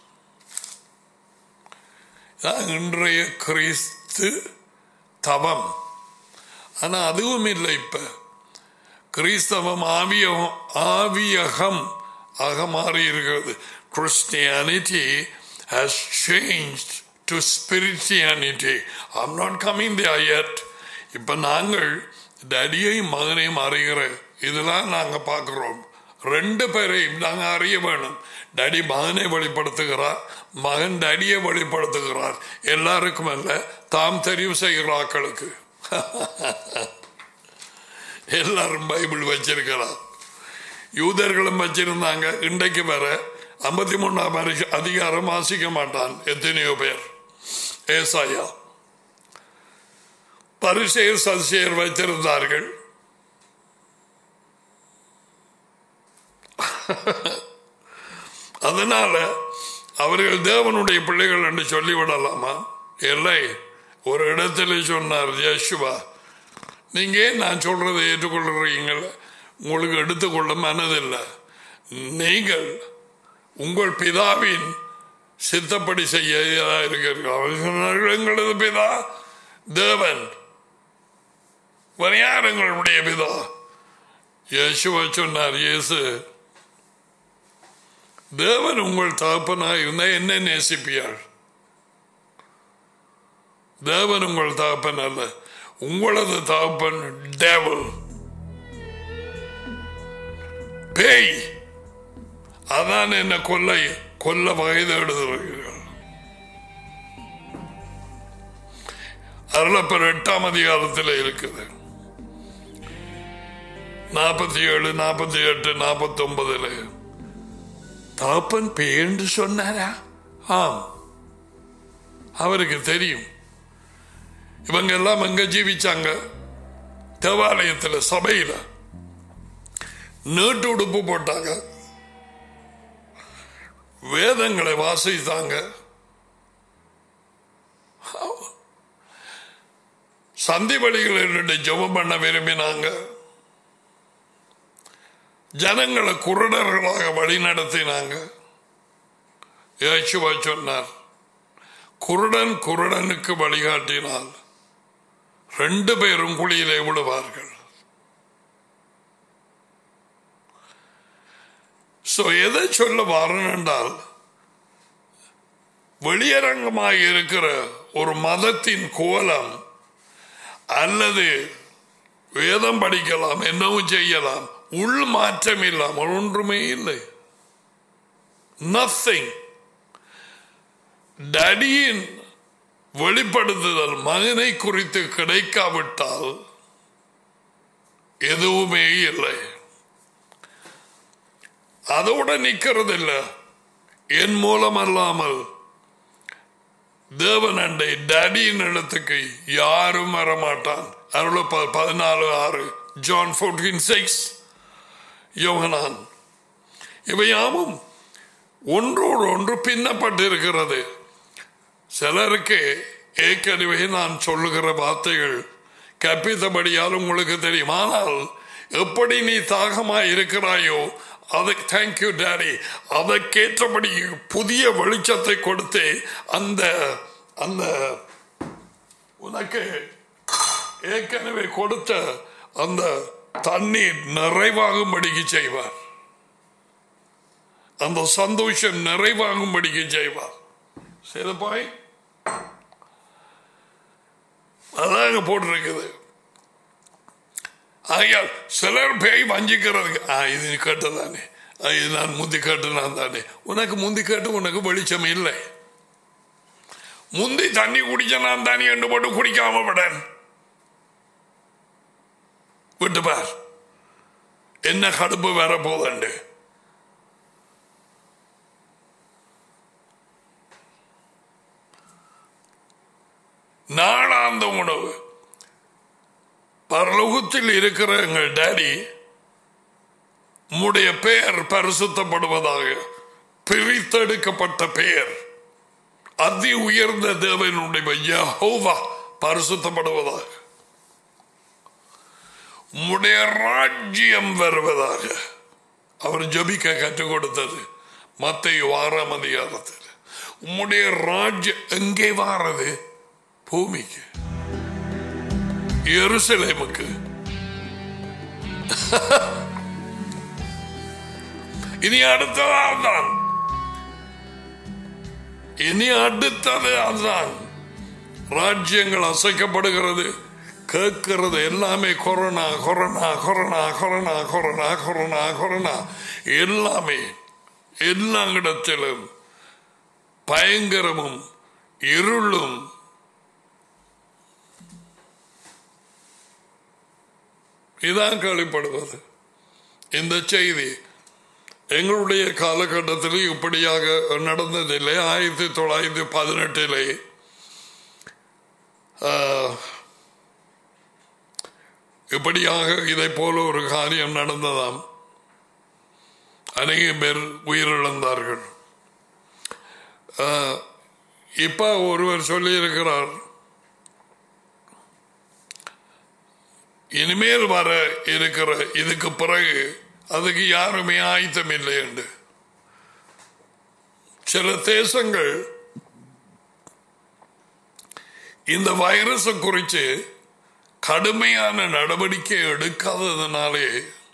இதான் இன்றைய கிறிஸ்து தவம் ஆனா அதுவும் இல்லை இப்ப கிறிஸ்தவம் ஆவியம் ஆவியகம் ஆக மாறி இருக்கிறது Christianity has changed to spirituality. I'm not coming there yet. இப்ப நாங்கள் டடியையும் மகனையும் அறிகிற இதெல்லாம் நாங்க பார்க்கிறோம் ரெண்டு பேரையும் நாங்க அறிய வேணும் டடி மகனை வெளிப்படுத்துகிறார் மகன் டடியை வெளிப்படுத்துகிறார் எல்லாருக்கும் அல்ல தாம் தெரிவு செய்கிற ஆக்களுக்கு எல்லாரும் பைபிள் வச்சிருக்கிறார் யூதர்களும் வச்சிருந்தாங்க இன்றைக்கு வர ஐம்பத்தி மூணாம் அதிகாரம் வாசிக்க மாட்டான் எத்தனையோ பேர் ஏசாயா பரிசெயர் சசியர் வைத்திருந்தார்கள் அதனால அவர்கள் தேவனுடைய பிள்ளைகள் என்று சொல்லிவிடலாமா இல்லை ஒரு இடத்துல சொன்னார் யேசுவா நீங்க ஏன் நான் சொல்றதை ஏற்றுக்கொள்றீங்கள உங்களுக்கு எடுத்துக்கொள்ள மனதில்லை நீங்கள் உங்கள் பிதாவின் சித்தப்படி செய்ய இருக்கிறீர்கள் அவர் சொன்னார்கள் எங்களது பிதா தேவன் வேற யார் எங்களுடைய பிதா இயேசுவ சொன்னார் இயேசு தேவன் உங்கள் தகப்பனாக இருந்தா என்ன நேசிப்பியாள் தேவன் உங்கள் தகப்பன் அல்ல உங்களது தகப்பன் டேவல் பேய் அதான் என்ன கொல்லை கொல்ல வகைது எழுதுகிறார்கள் அருளப்பர் எட்டாம் அதிகாரத்தில் இருக்குது நாற்பத்தி ஏழு நாற்பத்தி எட்டு நாற்பத்தி ஒன்பதுல தாப்பன் பேண்டு சொன்னாரா ஆம் அவருக்கு தெரியும் இவங்க எல்லாம் அங்க ஜீவிச்சாங்க தேவாலயத்தில் சபையில் நீட்டு உடுப்பு போட்டாங்க வேதங்களை வாசித்தாங்க சந்தி வழிகளில் ஜெபம் பண்ண விரும்பினாங்க ஜனங்களை குருடர்களாக வழி நடத்தினாங்க இயேசுவா சொன்னார் குருடன் குருடனுக்கு வழிகாட்டினால் ரெண்டு பேரும் குழியிலே விடுவார்கள் சோ எதை சொல்ல வரணும் என்றால் வெளியரங்கமாக இருக்கிற ஒரு மதத்தின் கோலம் அல்லது வேதம் படிக்கலாம் என்னவும் செய்யலாம் உள் மாற்றம் இல்லாமல் ஒன்றுமே இல்லை நத்திங் டடியின் வெளிப்படுத்துதல் மகனை குறித்து கிடைக்காவிட்டால் எதுவுமே இல்லை அதோட நிக்கிறது இல்ல என் மூலம் அல்லாமல் தேவன் அண்டை டடியின் இடத்துக்கு யாரும் வரமாட்டான் அருள பதினாலு ஆறு ஜான் ஃபோர்டீன் சிக்ஸ் யோகனான் இவையாவும் ஒன்றோடு ஒன்று பின்னப்பட்டிருக்கிறது சிலருக்கு ஏற்கனவே நான் சொல்லுகிற வார்த்தைகள் கற்பித்தபடியால் உங்களுக்கு தெரியும் ஆனால் எப்படி நீ தாகமாய் இருக்கிறாயோ அதை தேங்க்யூ டேடி அதற்கேற்றபடி புதிய வெளிச்சத்தை கொடுத்து அந்த அந்த உனக்கு ஏற்கனவே கொடுத்த அந்த தண்ணீர் நிறைவாகும்படிக்கு செய்வார் அந்த சந்தோஷம் நிறைவாகும்படிக்கு செய்வார் சரி பாய் அதாங்க போட்டிருக்குது ஆகையால் சிலர் பேய் வஞ்சிக்கிறதுக்கு ஆ இது நீ கேட்டதானே இது நான் முந்தி கேட்டுனான் தானே உனக்கு முந்தி கேட்டு உனக்கு வெளிச்சம் இல்லை முந்தி தண்ணி குடிச்ச நான் தானே என்று போட்டு குடிக்காம விடன் விட்டு பார் என்ன கடுப்பு வர போதண்டு நாளாந்த உணவு பரலோகத்தில் இருக்கிற எங்கள் டேடி உம்முடைய பெயர் பரிசுத்தப்படுவதாக பிரித்தெடுக்கப்பட்ட பெயர் அதி உயர்ந்த தேவனுடைய யெகோவா பரிசுத்தப்படுவதாக உம்முடைய ராஜ்யம் வருவதாக அவர் ஜபிக்க கற்றுக் கொடுத்தது மத்திய ஆறாம் அதிகாரத்தில் உம்முடைய ராஜ்யம் எங்கே வாரது பூமிக்கு எருசலேமுக்கு இனி அடுத்தது அதுதான் இனி அடுத்தது அதுதான் ராஜ்யங்கள் அசைக்கப்படுகிறது கேட்கிறது எல்லாமே corona corona corona corona corona corona corona எல்லாமே எல்லா இடத்திலும் பயங்கரமும் இருளும் இதான் கேள்விப்படுவது இந்த செய்தி எங்களுடைய காலகட்டத்தில் இப்படியாக நடந்ததில்லை ஆயிரத்தி தொள்ளாயிரத்தி பதினெட்டிலே இப்படியாக இதை போல ஒரு காரியம் நடந்ததாம் அநேக பேர் உயிரிழந்தார்கள் இப்ப ஒருவர் சொல்லி இருக்கிறார் இனிமேல் வர இருக்கிற இதுக்கு பிறகு அதுக்கு யாருமே ஆயத்தம் இல்லை என்று சில தேசங்கள் இந்த வைரஸை குறித்து கடுமையான நடவடிக்கை எடுக்காததுனாலே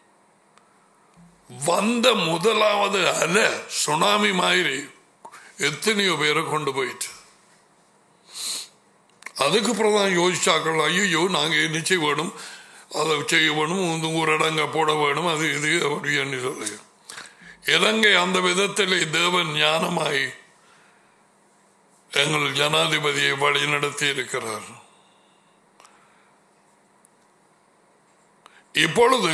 வந்த முதலாவது அல சுனாமி மாதிரி எத்தனையோ பேரை கொண்டு போயிட்டு அதுக்கு அப்புறம் தான் யோசிச்சாக்கள் ஐயோ நாங்கள் என்ன செய்ய வேணும் அதை செய்ய வேணும் ஊரடங்க போட வேணும் அது இது அப்படின்னு சொல்லி இலங்கை அந்த விதத்தில் தேவன் ஞானமாய் எங்கள் ஜனாதிபதியை வழிநடத்தி இருக்கிறார் இப்பொழுது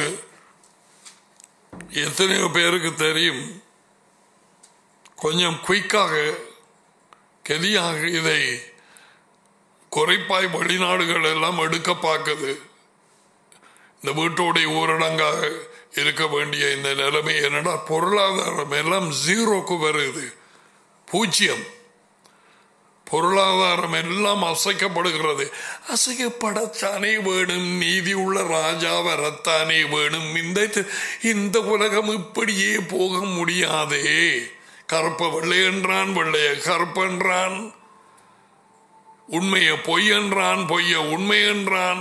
எத்தனையோ பேருக்கு தெரியும் கொஞ்சம் குயிக்காக கெதியாக இதை குறைப்பாய் வெளிநாடுகள் எல்லாம் எடுக்க பார்க்குது இந்த வீட்டோடைய ஊரடங்காக இருக்க வேண்டிய இந்த நிலைமை என்னடா பொருளாதாரம் எல்லாம் ஜீரோக்கு வருது பூஜ்ஜியம் பொருளாதாரம் எல்லாம் அசைக்கப்படுகிறது அசைக்கப்படத்தானே வேணும் நீதி உள்ள ராஜா வரத்தானே வேணும் இந்த இந்த உலகம் இப்படியே போக முடியாதே கருப்ப வெள்ளை என்றான் வெள்ளைய கருப்பென்றான் உண்மைய பொய் என்றான் பொய்ய உண்மை என்றான்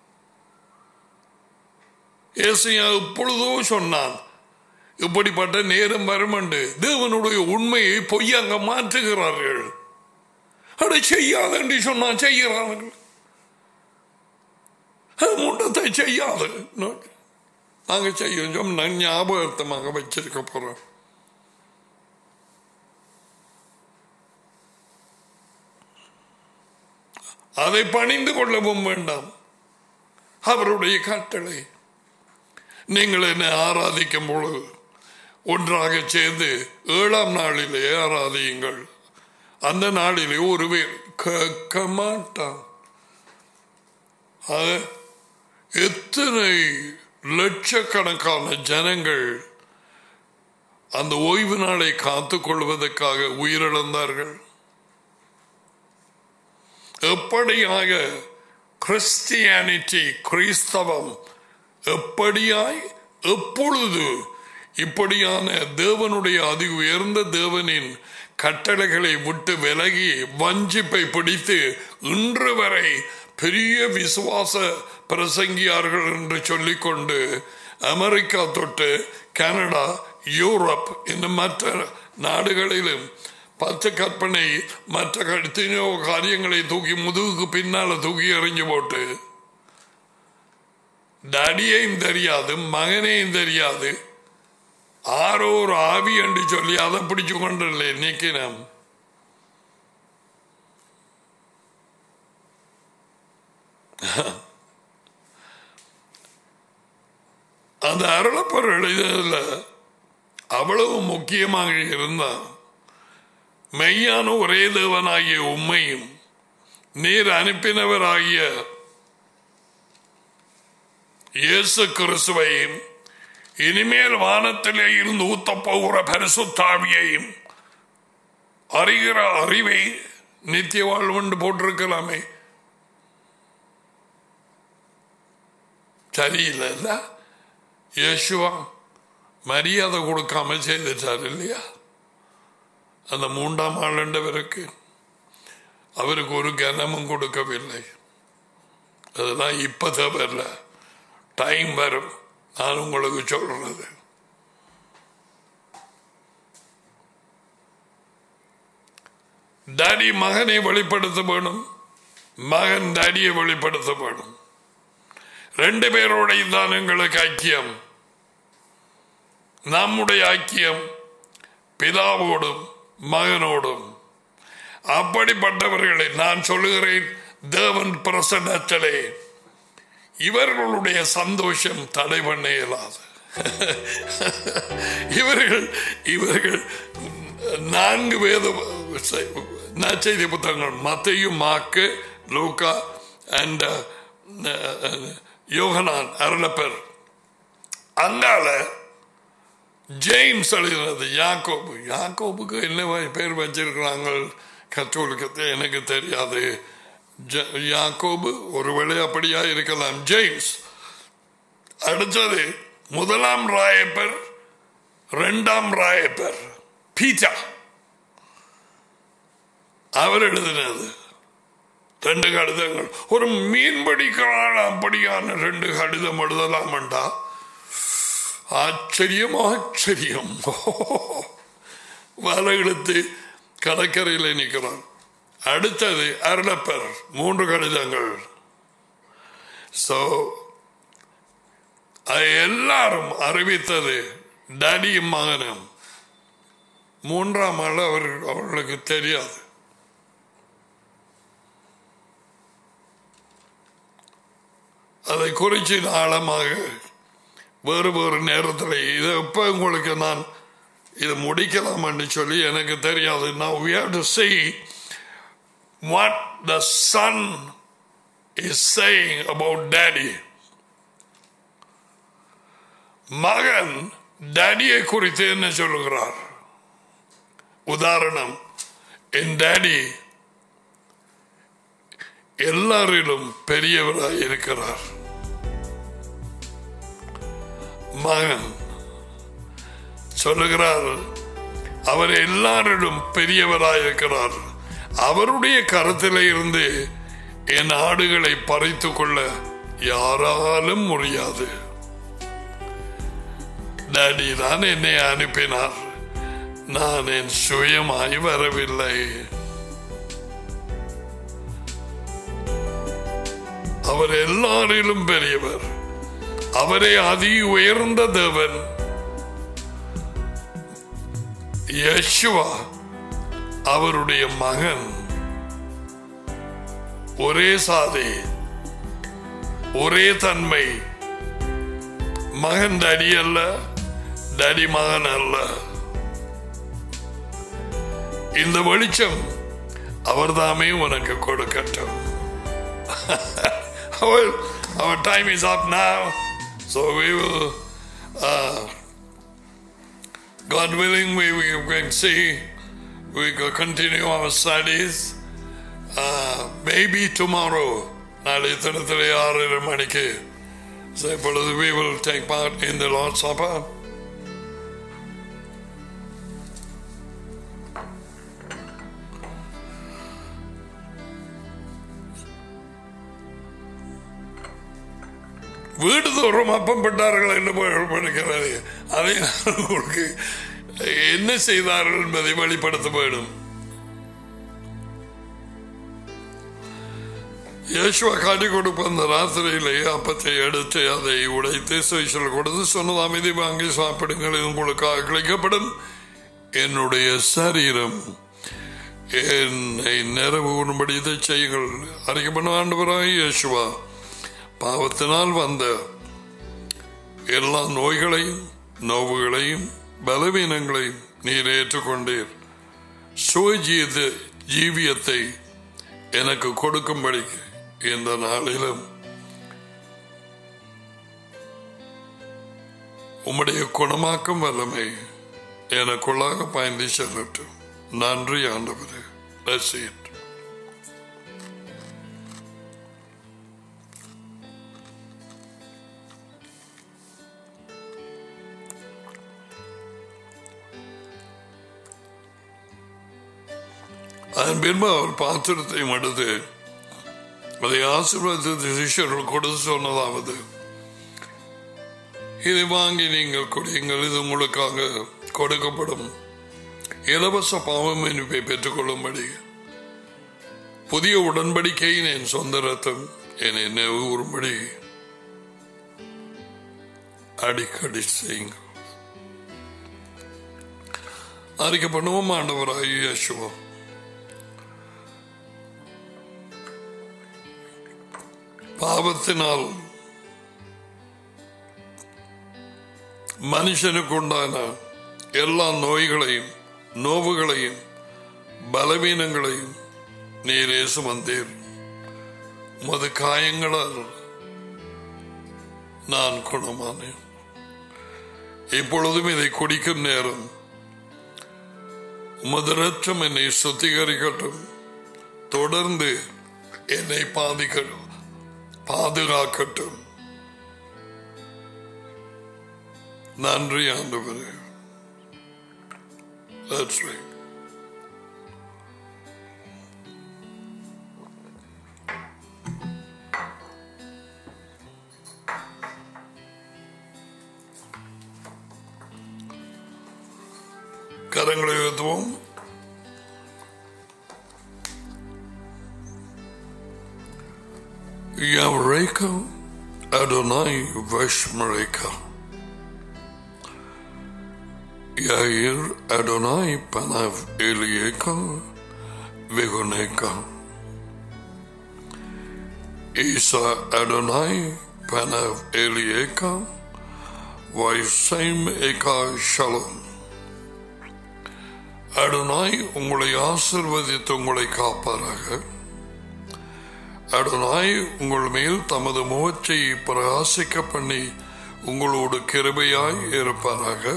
ஏசையா இப்பொழுதோ சொன்னான் இப்படிப்பட்ட நேரம் வருமண்டு தேவனுடைய உண்மையை பொய்யாங்க மாற்றுகிறார்கள் அதை செய்யாத என்று சொன்னான் செய்கிறார்கள் முண்டத்தை செய்யாது நாங்க செய்யும் நான் ஞாபகத்தமாக வச்சிருக்க போறோம் அதை பணிந்து கொள்ளவும் வேண்டாம் அவருடைய கட்டளை நீங்கள் என்னை ஆராதிக்கும் பொழுது ஒன்றாக சேர்ந்து ஏழாம் நாளிலே ஆராதியுங்கள் அந்த நாளிலே ஒருவே கேட்க மாட்டான் எத்தனை லட்சக்கணக்கான ஜனங்கள் அந்த ஓய்வு நாளை காத்துக் கொள்வதற்காக உயிரிழந்தார்கள் எப்படியாக கிறிஸ்டியானிட்டி கிறிஸ்தவம் எப்படியாய் எப்பொழுது இப்படியான தேவனுடைய அதி உயர்ந்த தேவனின் கட்டளைகளை விட்டு விலகி வஞ்சிப்பை பிடித்து இன்று வரை பெரிய விசுவாச பிரசங்கியார்கள் என்று சொல்லிக்கொண்டு அமெரிக்கா தொட்டு கனடா யூரோப் இன்னும் மற்ற நாடுகளிலும் பச்சை கற்பனை மற்ற எத்தனையோ காரியங்களை தூக்கி முதுகுக்கு பின்னால தூக்கி எறிஞ்சு போட்டு டடியையும் தெரியாது மகனையும் தெரியாது ஆரோ ஒரு ஆவி என்று சொல்லி அதை பிடிச்சு கொண்டில்ல இன்னைக்கு நாம் அந்த அருளப்பொருள் இதில் அவ்வளவு முக்கியமாக இருந்தால் மெய்யான ஒரே தேவனாகிய உண்மையும் நீர் அனுப்பினவராகிய இயேசு கிறிஸ்துவையும் இனிமேல் வானத்திலே இருந்து ஊத்த போகிற பரிசுத்தாவியையும் அறிகிற அறிவை நித்திய வாழ்வுண்டு போட்டிருக்கலாமே சரியில்லைல்ல யேசுவா மரியாதை கொடுக்காம செய்துட்டார் இல்லையா அந்த மூன்றாம் ஆளுண்டவருக்கு அவருக்கு ஒரு கனமும் கொடுக்கவில்லை அதெல்லாம் இப்ப தேவையில்ல டைம் வரும் நான் உங்களுக்கு சொல்றது டாடி மகனை வெளிப்படுத்த வேணும் மகன் டாடியை வெளிப்படுத்த வேணும் ரெண்டு பேரோடைய தான் எங்களுக்கு ஐக்கியம் நம்முடைய ஐக்கியம் பிதாவோடும் மகனோடும் அப்படிப்பட்டவர்களை நான் சொல்லுகிறேன் தேவன் பிரசன்னத்திலே இவர்களுடைய சந்தோஷம் தடை பண்ண இயலாது இவர்கள் இவர்கள் நான்கு வேத நச்செய்தி புத்தகங்கள் மத்தையும் மாக்கு லூக்கா அண்ட் யோகனான் அருளப்பர் அங்கால ஜேம்ஸ் எழுதினது யாக்கோபு யாக்கோபுக்கு என்ன பேர் வச்சிருக்கிறாங்க கத்தோலிக்கத்தை எனக்கு தெரியாது யாக்கோபு ஒருவேளை அப்படியா இருக்கலாம் ஜேம்ஸ் அடுத்தது முதலாம் ராயப்பர் இரண்டாம் ராயப்பர் பீட்டா அவர் எழுதினது ரெண்டு கடிதங்கள் ஒரு மீன்படிக்கிறான் அப்படியான ரெண்டு கடிதம் எழுதலாமண்டா ஆச்சரியம் ஆச்சரியம் வலை இழுத்து கடற்கரையில் நிற்கிறான் அடுத்தது அருளப்பர் மூன்று கடிதங்கள் சோ எல்லாரும் அறிவித்தது டடியும் மகனும் மூன்றாம் ஆள் அவர் அவர்களுக்கு தெரியாது அதை குறித்து ஆழமாக வேறு வேறு நேரத்தில் இதை எப்போ உங்களுக்கு நான் இதை முடிக்கலாம்னு சொல்லி எனக்கு தெரியாது நான் we have to see what the son is saying about daddy மகன் டேடியை குறித்து என்ன சொல்லுகிறார் உதாரணம் என் டேடி எல்லாரிலும் பெரியவராய் இருக்கிறார் மகன் சொல்லுகிறார் அவர் எல்லாரிலும் பெரியவராய் இருக்கிறார் அவருடைய கருத்தில இருந்து என் ஆடுகளை பறித்து கொள்ள யாராலும் முடியாது டாடி தான் என்னை அனுப்பினார் நான் என் சுயமாய் வரவில்லை அவர் எல்லாரிலும் பெரியவர் அவரே அதி உயர்ந்த தேவன் யேசுவா அவருடைய மகன் ஒரே சாதி ஒரே தன்மை மகன் டடி அல்ல டடி மகன் அல்ல இந்த வெளிச்சம் அவர்தாமே உனக்கு கொடுக்கட்டும் our, our time is up now so we will uh, God willing we, we can see we will continue our studies uh, maybe tomorrow நாளை தினத்திலே ஆறரை மணிக்கு So இப்பொழுது we will take part in the Lord's Supper. வீடு தோறும் அப்பம் பட்டார்கள் என்று படிக்கிறது அதை நான் உங்களுக்கு என்ன செய்தார்கள் என்பதை வெளிப்படுத்த வேண்டும் யேசுவா காட்டி கொடுப்ப அந்த ராத்திரியிலே அப்பத்தை எடுத்து அதை உடைத்து சுவிசல் கொடுத்து சொன்னது அமைதி வாங்கி சாப்பிடுங்கள் இது உங்களுக்காக கிளைக்கப்படும் என்னுடைய சரீரம் என்னை நிறைவு உண்படி இதை செய்யுங்கள் அறிக்கப்படும் ஆண்டவராய் யேசுவா பாவத்தினால் வந்த எல்லா நோய்களையும் நோவுகளையும் பலவீனங்களையும் நீர் ஏற்றுக்கொண்டீர் சுவஜீத ஜீவியத்தை எனக்கு கொடுக்கும்படி இந்த நாளிலும் உம்முடைய குணமாக்கும் வல்லமை எனக்குள்ளாக பயந்து செல்லட்டும் நன்றி ஆண்டவரே That's it. அதன் பின்பு அவர் பாத்திரத்தையும் எடுத்து அதை ஆசீர்வாதத்தை சிஷ்யர்கள் கொடுத்து சொன்னதாவது இதை வாங்கி நீங்கள் குடியுங்கள் இது உங்களுக்காக கொடுக்கப்படும் இலவச பாவம் இனிப்பை பெற்றுக்கொள்ளும்படி புதிய உடன்படிக்கையின் என் சொந்த ரத்தம் என்னை நினைவுறும்படி அடிக்கடி செய்யுங்கள் அறிக்கை பண்ணுவோம் ஆண்டவராய் யேசுவா பாவத்தினால் மனுஷனுக்கு உண்டான எல்லா நோய்களையும் நோவுகளையும் பலவீனங்களையும் நீரே சுமந்தீர் உமது காயங்களால் நான் குணமானேன் இப்பொழுதும் இதை குடிக்கும் நேரம் உமது ரத்தம் என்னை சுத்திகரிக்கட்டும் தொடர்ந்து என்னை பாதிக்கட்டும் பாதுகாக்கட்டும் நன்றி ஆண்டவரே That's right. கரங்களை உயர்த்துவோம் Yavreka Adonai Veshmareka Yair Adonai Panav Elieka Vigoneka Isa Adonai Panav Elieka Vaisem Eka Shalom Adonai உங்களை ஆசிர்வதித்து உங்களை காப்பாராக அடனாய் உங்கள் மேல் தமது முகத்தை பிரகாசிக்க பண்ணி உங்களோடு கிருபையாய் இருப்பாராக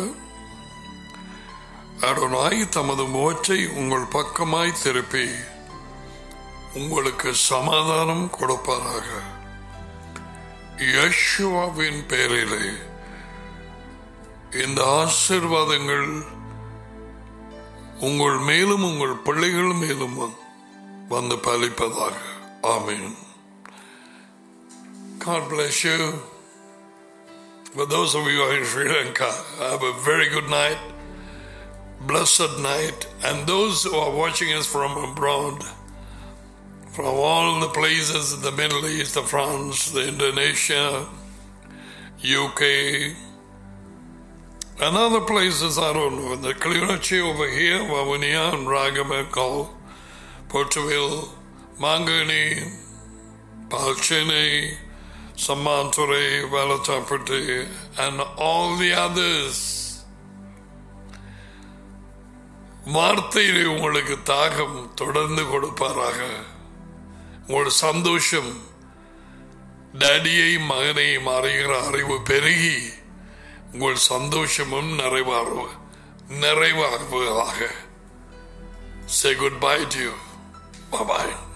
அடனாய் தமது முகத்தை உங்கள் பக்கமாய் திருப்பி உங்களுக்கு சமாதானம் கொடுப்பாராக யஷ்வாவின் பேரிலே இந்த ஆசிர்வாதங்கள் உங்கள் மேலும் உங்கள் பிள்ளைகள் மேலும் வந்து பலிப்பதாக ஆமீன் God bless you. For those of you who are in Sri Lanka, have a very good night, blessed night. And those who are watching us from abroad, from all the places in the Middle East, the France, the Indonesia, UK, and other places I don't know. The Clinachi over here, Wawunia and Ragamakal, Portugal, Mangani, Palchini, Samanture, Valatapati, and all the others. வார்த்தையிலே உங்களுக்கு தாகம் தொடர்ந்து கொடுப்பாராக உங்களோட சந்தோஷம் டேடியை மகனையும் அறிகிற அறிவு பெருகி உங்கள் சந்தோஷமும் நிறைவாறு நிறைவாகுவதாக Say goodbye to you. Bye bye.